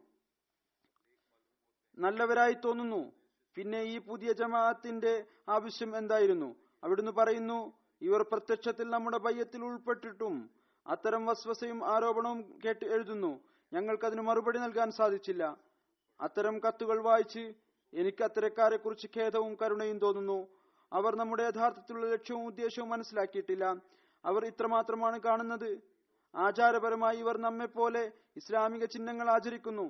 നല്ലവരായി തോന്നുന്നു പിന്നെ ഈ പുതിയ ജമാഅത്തിന്റെ ആവശ്യം എന്തായിരുന്നു അവിടുന്ന് പറയുന്നു ഇവർ പ്രത്യക്ഷത്തിൽ നമ്മുടെ ബയ്യത്തിൽ ഉൾപ്പെട്ടിട്ടും അത്തരം വസ്വസയും ആരോപണവും കേട്ട് എഴുതുന്നു ഞങ്ങൾക്കതിന് മറുപടി നൽകാൻ സാധിച്ചില്ല അത്തരം കത്തുകൾ വായിച്ച് എനിക്ക് അത്തരക്കാരെ കുറിച്ച് ഖേദവും കരുണയും തോന്നുന്നു അവർ നമ്മുടെ യഥാർത്ഥത്തിലുള്ള ലക്ഷ്യവും ഉദ്ദേശവും മനസ്സിലാക്കിയിട്ടില്ല അവർ ഇത്രമാത്രമാണ് കാണുന്നത് ആചാരപരമായി ഇവർ നമ്മെ പോലെ ഇസ്ലാമിക ചിഹ്നങ്ങൾ ആചരിക്കുന്നു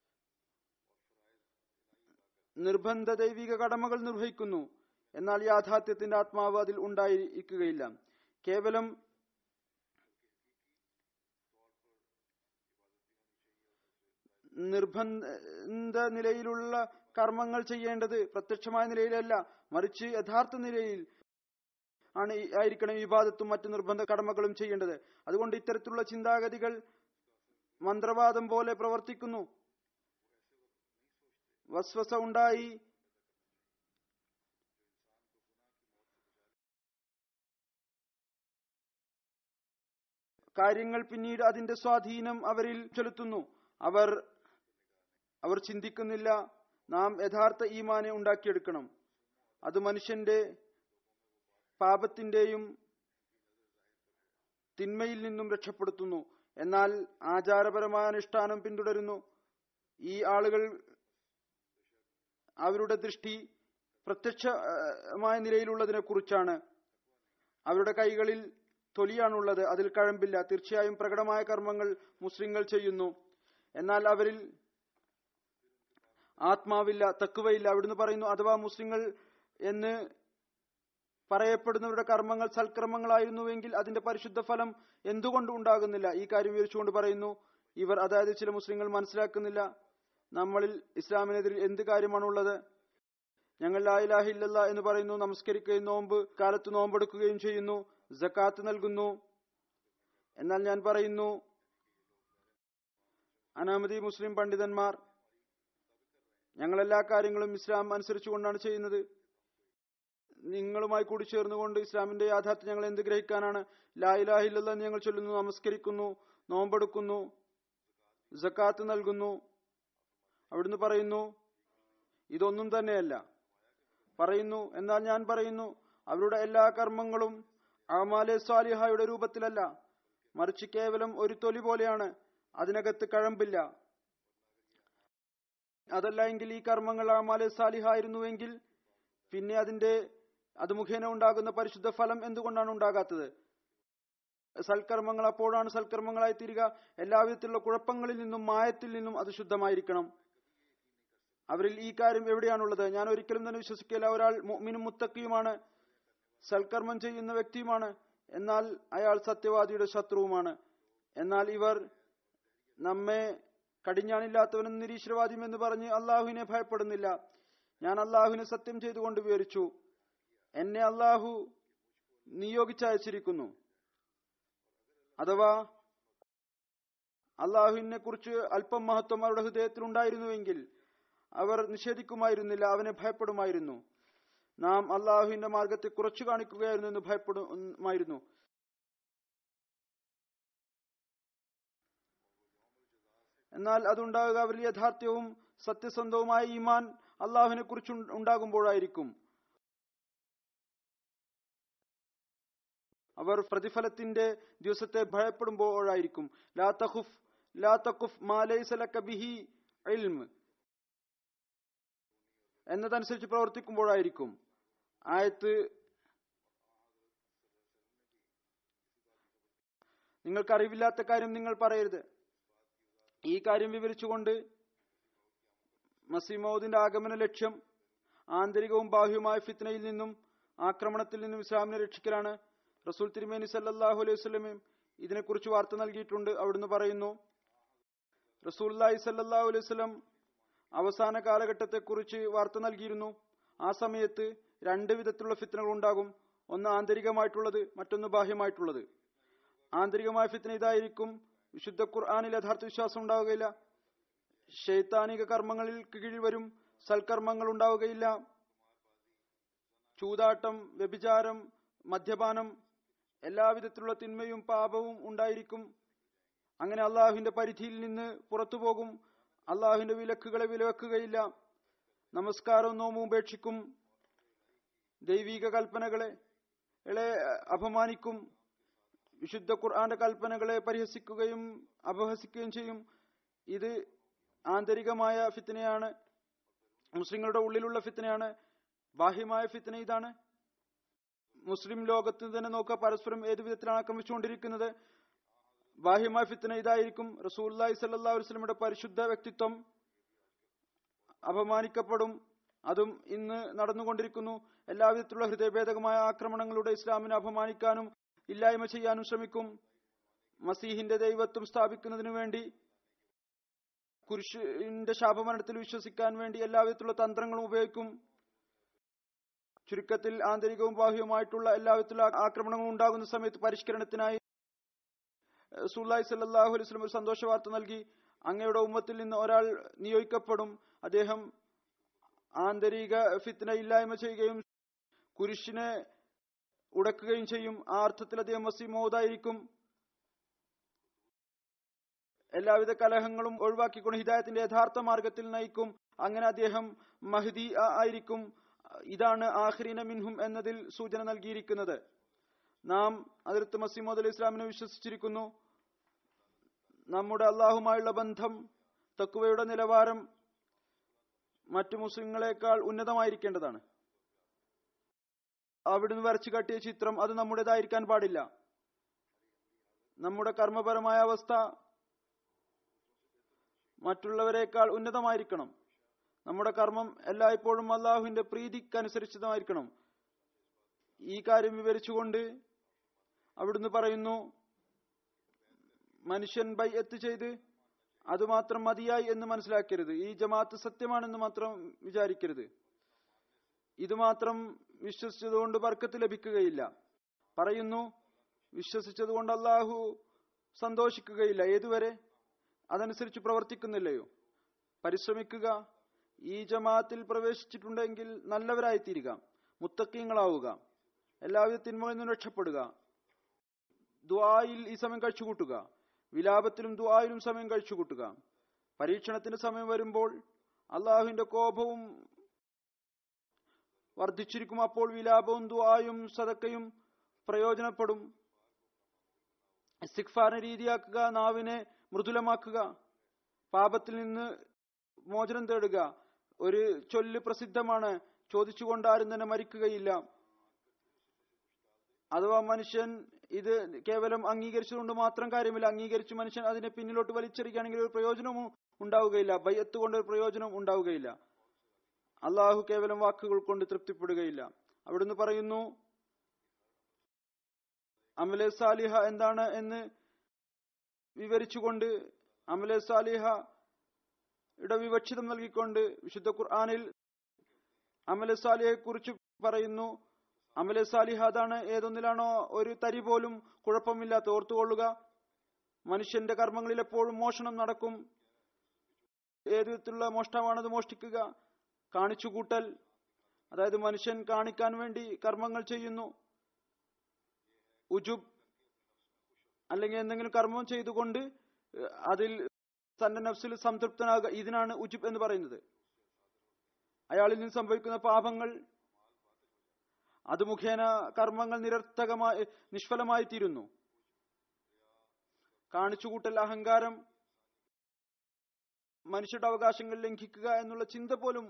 നിർബന്ധ ദൈവിക കടമകൾ നിർവഹിക്കുന്നു എന്നാൽ യാഥാർത്ഥ്യത്തിന്റെ ആത്മാവ് അതിൽ ഉണ്ടായിരിക്കുകയില്ല കേവലം നിർബന്ധ നിലയിലുള്ള കർമ്മങ്ങൾ ചെയ്യേണ്ടത് പ്രത്യക്ഷമായ നിലയിലല്ല മറിച്ച് യഥാർത്ഥ നിലയിൽ ആണ് ഈ- ആയിരിക്കണം വിവാദത്തും മറ്റു നിർബന്ധ കടമകളും ചെയ്യേണ്ടത് അതുകൊണ്ട് ഇത്തരത്തിലുള്ള ചിന്താഗതികൾ മന്ത്രവാദം പോലെ പ്രവർത്തിക്കുന്നു വസ്വസ ഉണ്ടായി കാര്യങ്ങൾ പിന്നീട് അതിന്റെ സ്വാധീനം അവരിൽ ചെലുത്തുന്നു അവർ അവർ ചിന്തിക്കുന്നില്ല നാം യഥാർത്ഥ ഈമാനെ ഉണ്ടാക്കിയെടുക്കണം അത് മനുഷ്യന്റെ പാപത്തിന്റെയും തിന്മയിൽ നിന്നും രക്ഷപ്പെടുത്തുന്നു എന്നാൽ ആചാരപരമായ അനുഷ്ഠാനം പിന്തുടരുന്നു ഈ ആളുകൾ അവരുടെ ദൃഷ്ടി പ്രത്യക്ഷമായ നിലയിലുള്ളതിനെ കുറിച്ചാണ് അവരുടെ കൈകളിൽ തൊലിയാണുള്ളത് അതിൽ കഴമ്പില്ല തീർച്ചയായും പ്രകടമായ കർമ്മങ്ങൾ മുസ്ലിങ്ങൾ ചെയ്യുന്നു എന്നാൽ അവരിൽ ആത്മാവില്ല തക്കുവയില്ല അവിടുന്ന് പറയുന്നു അഥവാ മുസ്ലിങ്ങൾ എന്ന് പറയപ്പെടുന്നവരുടെ കർമ്മങ്ങൾ സൽക്കർമ്മങ്ങളായിരുന്നുവെങ്കിൽ അതിന്റെ പരിശുദ്ധ ഫലം എന്തുകൊണ്ട് ഉണ്ടാകുന്നില്ല ഈ കാര്യം വിവരിച്ചുകൊണ്ട് പറയുന്നു ഇവർ അതായത് ചില മുസ്ലിങ്ങൾ മനസ്സിലാക്കുന്നില്ല നമ്മളിൽ ഇസ്ലാമിനെതിരിൽ എന്ത് കാര്യമാണുള്ളത് ഞങ്ങൾ ലായിലാഹ ഇല്ലല്ല എന്ന് പറയുന്നു നമസ്കരിക്കുകയും നോമ്പ് കാലത്ത് നോമ്പെടുക്കുകയും ചെയ്യുന്നു ജക്കാത്ത് നൽകുന്നു എന്നാൽ ഞാൻ പറയുന്നു അനാമതി മുസ്ലിം പണ്ഡിതന്മാർ ഞങ്ങൾ എല്ലാ കാര്യങ്ങളും ഇസ്ലാം അനുസരിച്ചുകൊണ്ടാണ് ചെയ്യുന്നത് നിങ്ങളുമായി കൂടി ചേർന്നുകൊണ്ട് ഇസ്ലാമിന്റെ യാഥാർത്ഥ്യം ഞങ്ങൾ എന്ത് ഗ്രഹിക്കാനാണ് ലായിലാഹില്ല എന്ന് ഞങ്ങൾ ചൊല്ലുന്നു നമസ്കരിക്കുന്നു നോമ്പെടുക്കുന്നു ജക്കാത്ത് നൽകുന്നു അവിടുന്ന് പറയുന്നു ഇതൊന്നും തന്നെയല്ല പറയുന്നു എന്നാൽ ഞാൻ പറയുന്നു അവരുടെ എല്ലാ കർമ്മങ്ങളും അമാലെ സ്വാലിഹായുടെ രൂപത്തിലല്ല മറിച്ച് കേവലം ഒരു തൊലി പോലെയാണ് അതിനകത്ത് കഴമ്പില്ല അതല്ല എങ്കിൽ ഈ കർമ്മങ്ങൾ അമാലെ സാലിഹായിരുന്നുവെങ്കിൽ പിന്നെ അതിന്റെ അത് മുഖേന ഉണ്ടാകുന്ന പരിശുദ്ധ ഫലം എന്തുകൊണ്ടാണ് ഉണ്ടാകാത്തത് സൽക്കർമ്മങ്ങൾ അപ്പോഴാണ് സൽക്കർമ്മങ്ങളായി തീരുക എല്ലാവിധത്തിലുള്ള കുഴപ്പങ്ങളിൽ നിന്നും മായത്തിൽ നിന്നും അത് ശുദ്ധമായിരിക്കണം അവരിൽ ഈ കാര്യം എവിടെയാണുള്ളത് ഞാൻ ഒരിക്കലും തന്നെ വിശ്വസിക്കില്ല ഒരാൾ മുഅ്മിനും മുത്തക്കിയുമാണ് സൽക്കർമ്മം ചെയ്യുന്ന വ്യക്തിയുമാണ് എന്നാൽ അയാൾ സത്യവാദിയുടെ ശത്രുവുമാണ് എന്നാൽ ഇവർ നമ്മെ കടിഞ്ഞാണില്ലാത്തവനും നിരീശ്വരവാദിയും എന്ന് പറഞ്ഞ് അള്ളാഹുവിനെ ഭയപ്പെടുന്നില്ല ഞാൻ അള്ളാഹുവിനെ സത്യം ചെയ്തുകൊണ്ട് വിവരിച്ചു എന്നെ അള്ളാഹു നിയോഗിച്ചയച്ചിരിക്കുന്നു അഥവാ അള്ളാഹുവിനെ കുറിച്ച് അല്പം മഹത്വം അവരുടെ ഹൃദയത്തിൽ ഉണ്ടായിരുന്നുവെങ്കിൽ അവർ നിഷേധിക്കുമായിരുന്നില്ല അവനെ ഭയപ്പെടുമായിരുന്നു നാം അള്ളാഹുവിന്റെ മാർഗത്തെ കുറച്ചു കാണിക്കുകയായിരുന്നു എന്ന് ഭയപ്പെടുമായിരുന്നു എന്നാൽ അതുണ്ടാകുക അവരിൽ യഥാർത്ഥ്യവും സത്യസന്ധവുമായ ഈമാൻ അള്ളാഹുവിനെ കുറിച്ച് ഉണ്ടാകുമ്പോഴായിരിക്കും അവർ പ്രതിഫലത്തിന്റെ ദിവസത്തെ ഭയപ്പെടുമ്പോഴായിരിക്കും ലാ തഖുഫ് ലാ തഖുഫ് മാ ലൈസ ലക ബിഹി ഇൽമ് എന്നതനുസരിച്ച് പ്രവർത്തിക്കുമ്പോഴായിരിക്കും ആയത്ത് നിങ്ങൾക്ക് അറിവില്ലാത്ത കാര്യം നിങ്ങൾ പറയരുത് ഈ കാര്യം വിവരിച്ചുകൊണ്ട് മസീമൌദിന്റെ ആഗമന ലക്ഷ്യം ആന്തരികവും ബാഹ്യവുമായ ഫിത്നയിൽ നിന്നും ആക്രമണത്തിൽ നിന്നും ഇസ്ലാമിനെ രക്ഷിക്കലാണ് റസൂൽ തിരുമേനി സല്ലാഹു അലൈഹി വസ്ലമയും ഇതിനെക്കുറിച്ച് വാർത്ത നൽകിയിട്ടുണ്ട് അവിടുന്ന് പറയുന്നു റസൂൽ സല്ലാഹു അലൈഹി വസ്ലം അവസാന കാലഘട്ടത്തെക്കുറിച്ച് വാർത്ത നൽകിയിരുന്നു ആ സമയത്ത് രണ്ട് വിധത്തിലുള്ള ഫിത്തനകൾ ഉണ്ടാകും ഒന്ന് ആന്തരികമായിട്ടുള്ളത് മറ്റൊന്ന് ബാഹ്യമായിട്ടുള്ളത് ആന്തരികമായ ഫിത്തന ഇതായിരിക്കും വിശുദ്ധ ഖുർആാനിൽ യഥാർത്ഥ വിശ്വാസം ഉണ്ടാവുകയില്ല ശൈത്താനിക കർമ്മങ്ങളിൽ കീഴിൽ വരും സൽക്കർമ്മങ്ങൾ ഉണ്ടാവുകയില്ല ചൂതാട്ടം വ്യഭിചാരം മദ്യപാനം എല്ലാവിധത്തിലുള്ള തിന്മയും പാപവും ഉണ്ടായിരിക്കും അങ്ങനെ അള്ളാഹുവിന്റെ പരിധിയിൽ നിന്ന് പുറത്തു പോകും അള്ളാഹുവിന്റെ വിലക്കുകളെ വിലവെക്കുകയില്ല നമസ്കാരവും നോമും ഉപേക്ഷിക്കും ദൈവിക കൽപ്പനകളെ ളെ അപമാനിക്കും വിശുദ്ധ ഖുർആന്റെ കൽപ്പനകളെ പരിഹസിക്കുകയും അപഹസിക്കുകയും ചെയ്യും ഇത് ആന്തരികമായ ഫിത്തനയാണ് മുസ്ലിങ്ങളുടെ ഉള്ളിലുള്ള ഫിത്തനയാണ് ബാഹ്യമായ ഫിത്തന ഇതാണ് മുസ്ലിം ലോകത്ത് തന്നെ നോക്കുക പരസ്പരം ഏതു വിധത്തിലാണ് ആക്രമിച്ചുകൊണ്ടിരിക്കുന്നത് ബാഹ്യമായ ഫിത്തന ഇതായിരിക്കും റസൂല്ലായി സല്ലാ വസ്ലമിയുടെ പരിശുദ്ധ വ്യക്തിത്വം അപമാനിക്കപ്പെടും അതും ഇന്ന് നടന്നുകൊണ്ടിരിക്കുന്നു എല്ലാവിധത്തിലുള്ള ഹൃദയഭേദകമായ ആക്രമണങ്ങളുടെ ഇസ്ലാമിനെ അപമാനിക്കാനും ഇല്ലായ്മ ചെയ്യാനും ശ്രമിക്കും മസീഹിന്റെ ദൈവത്വം സ്ഥാപിക്കുന്നതിനു വേണ്ടി കുരിശിന്റെ ശാപമരണത്തിൽ വിശ്വസിക്കാൻ വേണ്ടി എല്ലാവിധത്തിലുള്ള തന്ത്രങ്ങളും ഉപയോഗിക്കും ചുരുക്കത്തിൽ ആന്തരികവും ബാഹ്യവുമായിട്ടുള്ള എല്ലാവിധത്തിലുള്ള ആക്രമണങ്ങളും ഉണ്ടാകുന്ന സമയത്ത് പരിഷ്കരണത്തിനായി സുല്ലായി സല്ലാഹു അലൈഹി സ്വലം ഒരു സന്തോഷ വാർത്ത നൽകി അങ്ങയുടെ ഉമ്മത്തിൽ നിന്ന് ഒരാൾ നിയോഗിക്കപ്പെടും അദ്ദേഹം ആന്തരിക ഫിത്തിന ഇല്ലായ്മ ചെയ്യുകയും കുരിശിനെ ഉടക്കുകയും ചെയ്യും ആ അർത്ഥത്തിൽ അദ്ദേഹം മസീമോദായിരിക്കും എല്ലാവിധ കലഹങ്ങളും ഒഴിവാക്കിക്കൊണ്ട് ഹിദായത്തിന്റെ യഥാർത്ഥ മാർഗത്തിൽ നയിക്കും അങ്ങനെ അദ്ദേഹം മഹദി ആയിരിക്കും ഇതാണ് ആഹ്രീന മിൻഹും എന്നതിൽ സൂചന നൽകിയിരിക്കുന്നത് നാം അതിർത്ത് മസീമോദ് അലി ഇസ്ലാമിനെ വിശ്വസിച്ചിരിക്കുന്നു നമ്മുടെ അള്ളാഹുമായുള്ള ബന്ധം തക്കുവയുടെ നിലവാരം മറ്റു മുസ്ലിങ്ങളെക്കാൾ ഉന്നതമായിരിക്കേണ്ടതാണ് അവിടുന്ന് വരച്ചു കാട്ടിയ ചിത്രം അത് നമ്മുടേതായിരിക്കാൻ പാടില്ല നമ്മുടെ കർമ്മപരമായ അവസ്ഥ മറ്റുള്ളവരെക്കാൾ ഉന്നതമായിരിക്കണം നമ്മുടെ കർമ്മം എല്ലായ്പ്പോഴും അള്ളാഹുവിന്റെ പ്രീതിക്കനുസരിച്ചതായിരിക്കണം ഈ കാര്യം വിവരിച്ചുകൊണ്ട് അവിടുന്ന് പറയുന്നു മനുഷ്യൻ ബൈഅത്ത് ചെയ്ത് അതുമാത്രം മതിയായി എന്ന് മനസ്സിലാക്കരുത് ഈ ജമാഅത്ത് സത്യമാണെന്ന് മാത്രം വിചാരിക്കരുത് ഇത് മാത്രം വിശ്വസിച്ചതുകൊണ്ട് ബർക്കത്ത് ലഭിക്കുകയില്ല പറയുന്നു വിശ്വസിച്ചതുകൊണ്ട് അള്ളാഹു സന്തോഷിക്കുകയില്ല ഏതുവരെ അതനുസരിച്ച് പ്രവർത്തിക്കുന്നില്ലയോ പരിശ്രമിക്കുക ഈ ജമാഅത്തിൽ പ്രവേശിച്ചിട്ടുണ്ടെങ്കിൽ നല്ലവരായിത്തീരുക മുത്തക്കീങ്ങളാവുക എല്ലാവിധ തിന്മകളിൽ നിന്നും രക്ഷപ്പെടുക ദ്വായിൽ ഈ സമയം കഴിച്ചുകൂട്ടുക വിലാപത്തിലും ദ്വായിലും സമയം കഴിച്ചുകൂട്ടുക പരീക്ഷണത്തിന് സമയം വരുമ്പോൾ അള്ളാഹുവിന്റെ കോപവും വർദ്ധിച്ചിരിക്കും അപ്പോൾ വിലാപവും ദ്വായും സതക്കയും പ്രയോജനപ്പെടും സിഖ്ഫാറിനെ രീതിയാക്കുക നാവിനെ മൃദുലമാക്കുക പാപത്തിൽ നിന്ന് മോചനം തേടുക ഒരു ചൊല്ല് പ്രസിദ്ധമാണ് ചോദിച്ചുകൊണ്ട് ആരും തന്നെ മരിക്കുകയില്ല അഥവാ മനുഷ്യൻ ഇത് കേവലം അംഗീകരിച്ചുകൊണ്ട് മാത്രം കാര്യമില്ല അംഗീകരിച്ച് മനുഷ്യൻ അതിനെ പിന്നിലോട്ട് വലിച്ചെറിയുകയാണെങ്കിൽ ഒരു പ്രയോജനവും ഉണ്ടാവുകയില്ല ഭയത്ത് കൊണ്ട് ഒരു പ്രയോജനം ഉണ്ടാവുകയില്ല അള്ളാഹു കേവലം വാക്കുകൾ കൊണ്ട് തൃപ്തിപ്പെടുകയില്ല അവിടുന്ന് പറയുന്നു അമലെ സാലിഹ എന്താണ് എന്ന് വിവരിച്ചുകൊണ്ട് അമലെ സാലിഹ യുടെ വിവക്ഷിതം നൽകിക്കൊണ്ട് വിശുദ്ധ ഖുർആാനിൽ അമലെ സാലിഹയെ കുറിച്ച് പറയുന്നു അമലെ സാലിഹ അതാണ് ഏതൊന്നിലാണോ ഒരു തരി പോലും കുഴപ്പമില്ലാത്ത ഓർത്തുകൊള്ളുക മനുഷ്യന്റെ കർമ്മങ്ങളിൽ എപ്പോഴും മോഷണം നടക്കും ഏത് വിധത്തിലുള്ള മോഷ്ടമാണത് മോഷ്ടിക്കുക കാണിച്ചുകൂട്ടൽ അതായത് മനുഷ്യൻ കാണിക്കാൻ വേണ്ടി കർമ്മങ്ങൾ ചെയ്യുന്നു ഉജുബ് അല്ലെങ്കിൽ എന്തെങ്കിലും കർമ്മം ചെയ്തുകൊണ്ട് ഏഹ്, അതിൽ തന്റെ നഫ്സിൽ സംതൃപ്തനാകുക ഇതിനാണ് ഉജുബ് എന്ന് പറയുന്നത് അയാളിൽ നിന്ന് സംഭവിക്കുന്ന പാപങ്ങൾ അത് മുഖേന കർമ്മങ്ങൾ നിരർത്ഥകമായി നിഷ്ഫലമായി തീരുന്നു കാണിച്ചുകൂട്ടൽ അഹങ്കാരം മനുഷ്യരുടെ അവകാശങ്ങൾ ലംഘിക്കുക എന്നുള്ള ചിന്ത പോലും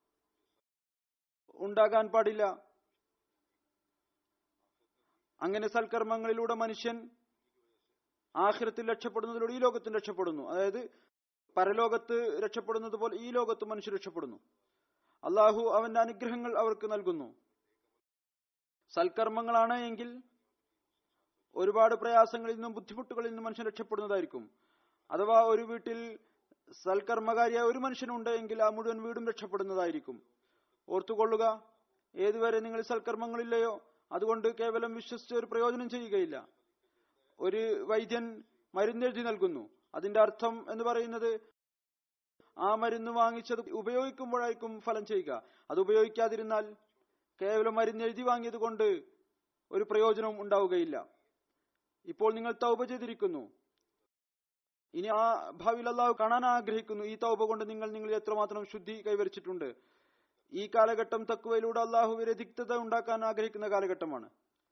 ഉണ്ടാകാൻ പാടില്ല അങ്ങനെ സൽക്കർമ്മങ്ങളിലൂടെ മനുഷ്യൻ ആഖിരത്തിൽ രക്ഷപ്പെടുന്നതിലൂടെ ഈ ലോകത്തിൽ രക്ഷപ്പെടുന്നു അതായത് പരലോകത്ത് രക്ഷപ്പെടുന്നത് പോലെ ഈ ലോകത്ത് മനുഷ്യർ രക്ഷപ്പെടുന്നു അള്ളാഹു അവന്റെ അനുഗ്രഹങ്ങൾ അവർക്ക് നൽകുന്നു സൽക്കർമ്മങ്ങളാണ് എങ്കിൽ ഒരുപാട് പ്രയാസങ്ങളിൽ നിന്നും ബുദ്ധിമുട്ടുകളിൽ നിന്നും മനുഷ്യൻ രക്ഷപ്പെടുന്നതായിരിക്കും അഥവാ ഒരു വീട്ടിൽ സൽക്കർമ്മകാരിയായ ഒരു മനുഷ്യനുണ്ട് എങ്കിൽ ആ മുഴുവൻ വീടും രക്ഷപ്പെടുന്നതായിരിക്കും ഓർത്തുകൊള്ളുക ഏതുവരെ നിങ്ങൾ സൽക്കർമ്മങ്ങളില്ലയോ അതുകൊണ്ട് കേവലം വിശ്വസിച്ച് ഒരു പ്രയോജനം ചെയ്യുകയില്ല ഒരു വൈദ്യൻ മരുന്നെഴുതി നൽകുന്നു അതിന്റെ അർത്ഥം എന്ന് പറയുന്നത് ആ മരുന്ന് വാങ്ങിച്ചത് ഉപയോഗിക്കുമ്പോഴായിരിക്കും ഫലം ചെയ്യുക അത് ഉപയോഗിക്കാതിരുന്നാൽ കേവലം മരുന്ന് എഴുതി വാങ്ങിയത് കൊണ്ട് ഒരു പ്രയോജനവും ഉണ്ടാവുകയില്ല ഇപ്പോൾ നിങ്ങൾ തൗബ ചെയ്തിരിക്കുന്നു ഇനി ആ ഭാവിയിൽ അള്ളാഹു കാണാൻ ആഗ്രഹിക്കുന്നു ഈ തൗബ കൊണ്ട് നിങ്ങൾ നിങ്ങളിൽ എത്രമാത്രം ശുദ്ധി കൈവരിച്ചിട്ടുണ്ട് ഈ കാലഘട്ടം തക്കുവയിലൂടെ അള്ളാഹു വിരധിക്തത ഉണ്ടാക്കാൻ ആഗ്രഹിക്കുന്ന കാലഘട്ടമാണ്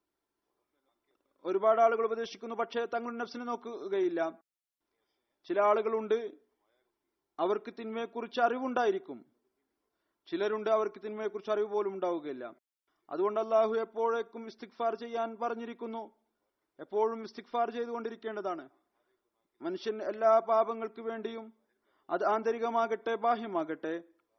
ഒരുപാട് ആളുകൾ ഉപദേശിക്കുന്നു പക്ഷേ തങ്ങളുടെ നഫ്സിനെ നോക്കുകയില്ല ചില ആളുകളുണ്ട് അവർക്ക് തിന്മയെക്കുറിച്ച് അറിവുണ്ടായിരിക്കും ചിലരുണ്ട് അവർക്ക് തിന്മയെക്കുറിച്ച് അറിവ് പോലും ഉണ്ടാവുകയില്ല അതുകൊണ്ട് അള്ളാഹു എപ്പോഴേക്കും ഇസ്തിഗ്ഫാർ ചെയ്യാൻ പറഞ്ഞിരിക്കുന്നു എപ്പോഴും ഇസ്തിഗ്ഫാർ ചെയ്തുകൊണ്ടിരിക്കേണ്ടതാണ് മനുഷ്യൻ എല്ലാ പാപങ്ങൾക്ക് വേണ്ടിയും അത് ആന്തരികമാകട്ടെ ബാഹ്യമാകട്ടെ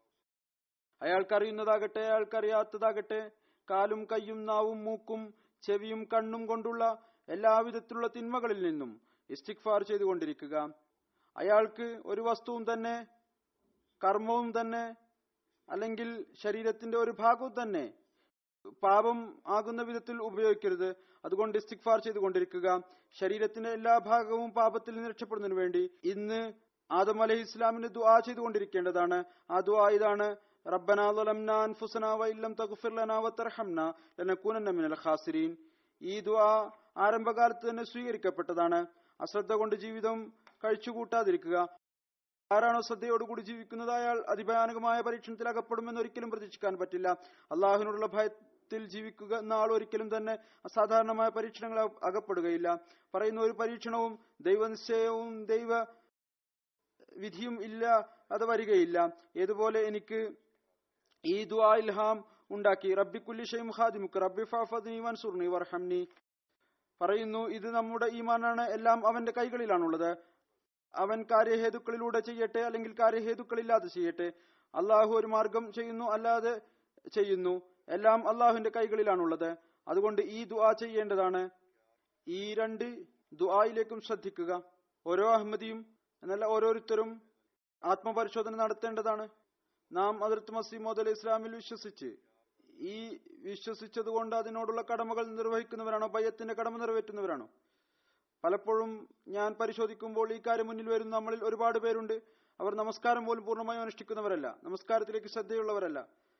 അയാൾക്കറിയുന്നതാകട്ടെ അയാൾക്കറിയാത്തതാകട്ടെ കാലും കയ്യും നാവും മൂക്കും ചെവിയും കണ്ണും കൊണ്ടുള്ള എല്ലാവിധത്തിലുള്ള തിന്മകളിൽ നിന്നും ഇസ്തിഗ്ഫാർ ചെയ്തുകൊണ്ടിരിക്കുക അയാൾക്ക് ഒരു വസ്തുവും തന്നെ കർമ്മവും തന്നെ അല്ലെങ്കിൽ ശരീരത്തിന്റെ ഒരു ഭാഗവും തന്നെ പാപം ആകുന്ന വിധത്തിൽ ഉപയോഗിക്കരുത് അതുകൊണ്ട് ഇസ്തിഗ്ഫാർ ചെയ്തുകൊണ്ടിരിക്കുക ശരീരത്തിന്റെ എല്ലാ ഭാഗവും പാപത്തിൽ നിന്ന് രക്ഷപ്പെടുന്നതിന് വേണ്ടി ഇന്ന് ആദം അലഹി ഇസ്ലാമിന് ദുആ ചെയ്തുകൊണ്ടിരിക്കേണ്ടതാണ് ആ ദുആ ഇതാണ് റബ്ബന ളലംനാ അൻഫുസനാ വഇല്ലം തഗ്ഫിർ ലനാ വതർഹംനാ ലനകൂനന്ന മിനൽ ഖാസിരീൻ ഈ ദുആ ആരംഭകാലത്ത് തന്നെ സ്വീകരിക്കപ്പെട്ടതാണ് അശ്രദ്ധ കൊണ്ട് ജീവിതം കഴിച്ചുകൂട്ടാതിരിക്കുക ആരാണോ ശ്രദ്ധയോടുകൂടി ജീവിക്കുന്നത് അയാൾ അതിഭയാനകമായ പരീക്ഷണത്തിൽ അകപ്പെടുമെന്ന് ഒരിക്കലും പ്രതീക്ഷിക്കാൻ പറ്റില്ല അള്ളാഹുവിനോടുള്ള ഭയത്തിൽ ജീവിക്കുക എന്ന ആൾ ഒരിക്കലും തന്നെ അസാധാരണമായ പരീക്ഷണങ്ങൾ അകപ്പെടുകയില്ല പറയുന്ന ഒരു പരീക്ഷണവും ദൈവനിശ്ചയവും ദൈവ വിധിയും ഇല്ല അത് വരികയില്ല ഏതുപോലെ എനിക്ക് ഈ ദുആ ഇൽഹാം ഉണ്ടാക്കി റബ്ബി കുല്ലി ഷൈം ഖാദിമുക്ക് റബ്ബി ഫാഫദ്നി വൻസുർനി വർഹംനി പറയുന്നു ഇത് നമ്മുടെ ഈമാനാണ് എല്ലാം അവന്റെ കൈകളിലാണുള്ളത് അവൻ കാര്യഹേതുക്കളിലൂടെ ചെയ്യട്ടെ അല്ലെങ്കിൽ കാര്യഹേതുക്കളില്ലാതെ ചെയ്യട്ടെ അള്ളാഹു ഒരു മാർഗം ചെയ്യുന്നു അല്ലാതെ ചെയ്യുന്നു എല്ലാം അള്ളാഹുവിന്റെ കൈകളിലാണുള്ളത് അതുകൊണ്ട് ഈ ദുആ ചെയ്യേണ്ടതാണ് ഈ രണ്ട് ദുആയിലേക്കും ശ്രദ്ധിക്കുക ഓരോ അഹമ്മദിയും എന്നല്ല ഓരോരുത്തരും ആത്മപരിശോധന നടത്തേണ്ടതാണ് നാം അതിർത്ത് മസീമോദ് അലി ഇസ്ലാമിൽ വിശ്വസിച്ച് ഈ വിശ്വസിച്ചതുകൊണ്ട് അതിനോടുള്ള കടമകൾ നിർവഹിക്കുന്നവരാണോ ഭയത്തിന്റെ കടമ നിറവേറ്റുന്നവരാണോ പലപ്പോഴും ഞാൻ പരിശോധിക്കുമ്പോൾ ഈ കാര്യം മുന്നിൽ വരുന്ന നമ്മളിൽ ഒരുപാട് പേരുണ്ട് അവർ നമസ്കാരം പോലും പൂർണ്ണമായും അനുഷ്ഠിക്കുന്നവരല്ല നമസ്കാരത്തിലേക്ക് ശ്രദ്ധയുള്ളവരല്ല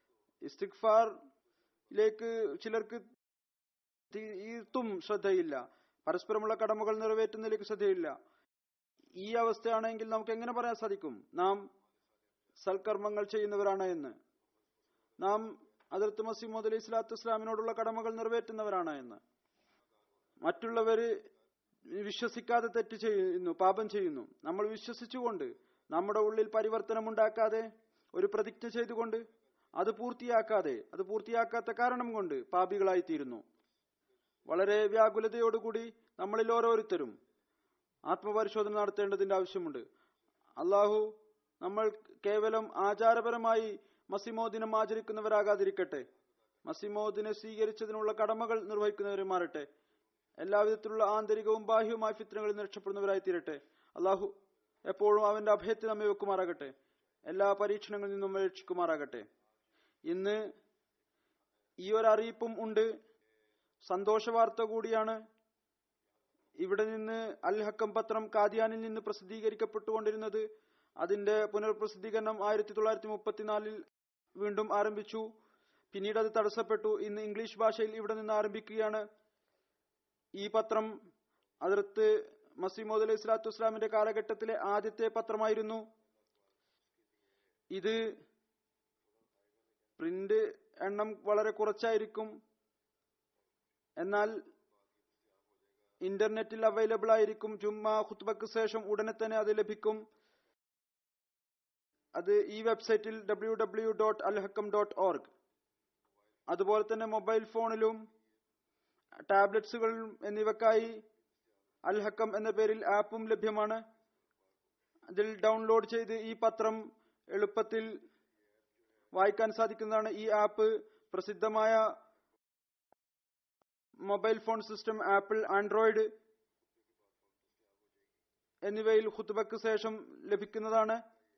ഇസ്തിഗ്ഫാറിലേക്ക് ചിലർക്ക് തീർത്തും ശ്രദ്ധയില്ല പരസ്പരമുള്ള കടമകൾ നിറവേറ്റുന്നതിലേക്ക് ശ്രദ്ധയില്ല ഈ അവസ്ഥയാണെങ്കിൽ നമുക്ക് എങ്ങനെ പറയാൻ സാധിക്കും നാം സൽക്കർമ്മങ്ങൾ ചെയ്യുന്നവരാണ് എന്ന് നാം അതിർത്ത് മസീമോദ് അലി ഇസ്ലാത്തു ഇസ്ലാമിനോടുള്ള കടമകൾ നിറവേറ്റുന്നവരാണ് എന്ന് മറ്റുള്ളവര് വിശ്വസിക്കാതെ തെറ്റ് ചെയ്യുന്നു പാപം ചെയ്യുന്നു നമ്മൾ വിശ്വസിച്ചുകൊണ്ട് നമ്മുടെ ഉള്ളിൽ പരിവർത്തനം ഉണ്ടാക്കാതെ ഒരു പ്രതിജ്ഞ ചെയ്തുകൊണ്ട് അത് പൂർത്തിയാക്കാതെ അത് പൂർത്തിയാക്കാത്ത കാരണം കൊണ്ട് പാപികളായി തീരുന്നു വളരെ വ്യാകുലതയോടുകൂടി നമ്മളിൽ ഓരോരുത്തരും ആത്മപരിശോധന നടത്തേണ്ടതിന്റെ ആവശ്യമുണ്ട് അള്ളാഹു നമ്മൾ കേവലം ആചാരപരമായി മസിമോദിനം ആചരിക്കുന്നവരാകാതിരിക്കട്ടെ മസിമോദിനെ സ്വീകരിച്ചതിനുള്ള കടമകൾ നിർവഹിക്കുന്നവരെ മാറട്ടെ എല്ലാവിധത്തിലുള്ള ആന്തരികവും ബാഹ്യവുമായ ഫിത്രങ്ങളിൽ നിന്ന് രക്ഷപ്പെടുന്നവരായി തീരട്ടെ അള്ളാഹു എപ്പോഴും അവന്റെ അഭയത്തിൽ നമ്മെ വെക്കുമാറാകട്ടെ എല്ലാ പരീക്ഷണങ്ങളിൽ നിന്നും നമ്മെ രക്ഷിക്കുമാറാകട്ടെ ഇന്ന് ഈ ഒരു അറിയിപ്പും ഉണ്ട് സന്തോഷ വാർത്ത കൂടിയാണ് ഇവിടെ നിന്ന് അൽ ഹക്കം പത്രം കാദിയാനിൽ നിന്ന് പ്രസിദ്ധീകരിക്കപ്പെട്ടുകൊണ്ടിരുന്നത് അതിന്റെ പുനർപ്രസിദ്ധീകരണം ആയിരത്തി തൊള്ളായിരത്തി മുപ്പത്തിനാലിൽ വീണ്ടും ആരംഭിച്ചു പിന്നീട് അത് തടസ്സപ്പെട്ടു ഇന്ന് ഇംഗ്ലീഷ് ഭാഷയിൽ ഇവിടെ നിന്ന് ആരംഭിക്കുകയാണ് ഈ പത്രം അതിർത്ത് മസീമോദ് അലൈഹി സ്വലാത്തു വസ്സലാമിന്റെ കാലഘട്ടത്തിലെ ആദ്യത്തെ പത്രമായിരുന്നു ഇത് പ്രിന്റ് എണ്ണം വളരെ കുറച്ചായിരിക്കും എന്നാൽ ഇന്റർനെറ്റിൽ അവൈലബിൾ ആയിരിക്കും ജുമ്മ ഖുത്ബക്ക് ശേഷം ഉടനെ തന്നെ അത് ലഭിക്കും അത് ഈ വെബ്സൈറ്റിൽ W W dot alhakam dot org അതുപോലെ തന്നെ മൊബൈൽ ഫോണിലും ടാബ്ലറ്റ്സുകളിലും എന്നിവക്കായി അൽഹക്കം എന്ന പേരിൽ ആപ്പും ലഭ്യമാണ് അതിൽ ഡൗൺലോഡ് ചെയ്ത് ഈ പത്രം എളുപ്പത്തിൽ വായിക്കാൻ സാധിക്കുന്നതാണ് ഈ ആപ്പ് പ്രസിദ്ധമായ mobile phone system Apple Android എന്നിവയിൽ ഖുത്ബക്ക് ശേഷം ലഭിക്കുന്നതാണ്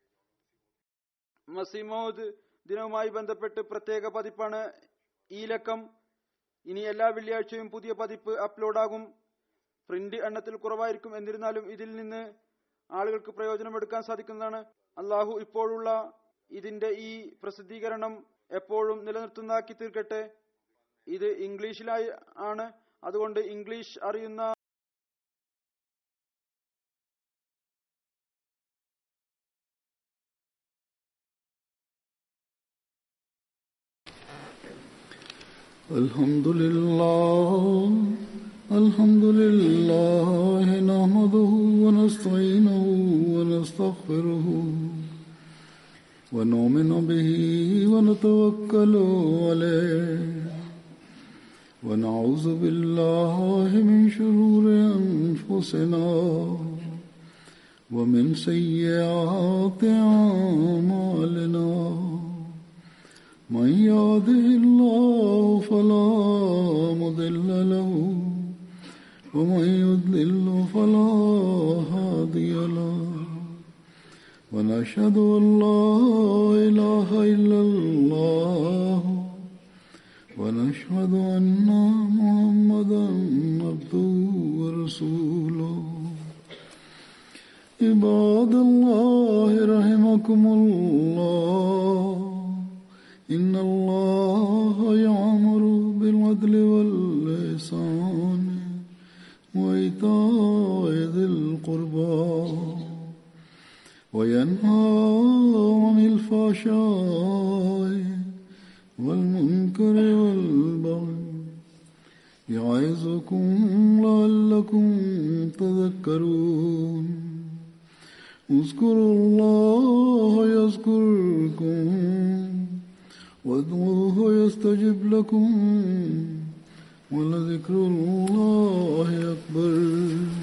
മസീമോദ് ദിനവുമായി ബന്ധപ്പെട്ട് പ്രത്യേക പതിപ്പാണ് ഈ ലക്കം ഇനി എല്ലാ വെള്ളിയാഴ്ചയും പുതിയ പതിപ്പ് അപ്ലോഡാകും പ്രിന്റ് എണ്ണത്തിൽ കുറവായിരിക്കും എന്നിരുന്നാലും ഇതിൽ നിന്ന് ആളുകൾക്ക് പ്രയോജനമെടുക്കാൻ സാധിക്കുന്നതാണ് അള്ളാഹു ഇപ്പോഴുള്ള ഇതിന്റെ ഈ പ്രസിദ്ധീകരണം എപ്പോഴും നിലനിർത്തുന്നതാക്കി തീർക്കട്ടെ ഇത് ഇംഗ്ലീഷിലായി ആണ് അതുകൊണ്ട് ഇംഗ്ലീഷ് അറിയുന്ന الحمد لله الحمد لله نحمده ونستعينه ونستغفره ونؤمن به ونتوكل عليه ونعوذ بالله من شرور أنفسنا ومن سيئات أعمالنا من يهده الله فلا مضل له ومن يضلل فلا هادي له ونشهد ان لا اله الا الله ونشهد ان محمدا عبده ورسوله عباد الله رحمكم الله إن الله يعمر بالعدل والإحسان وإيتاء ذي القربى وينهى عن الفحشاء والمنكر والبغي يعظكم لعلكم تذكرون اذكروا الله يذكركم وادعوه يستجب لكم ولذكر الله أكبر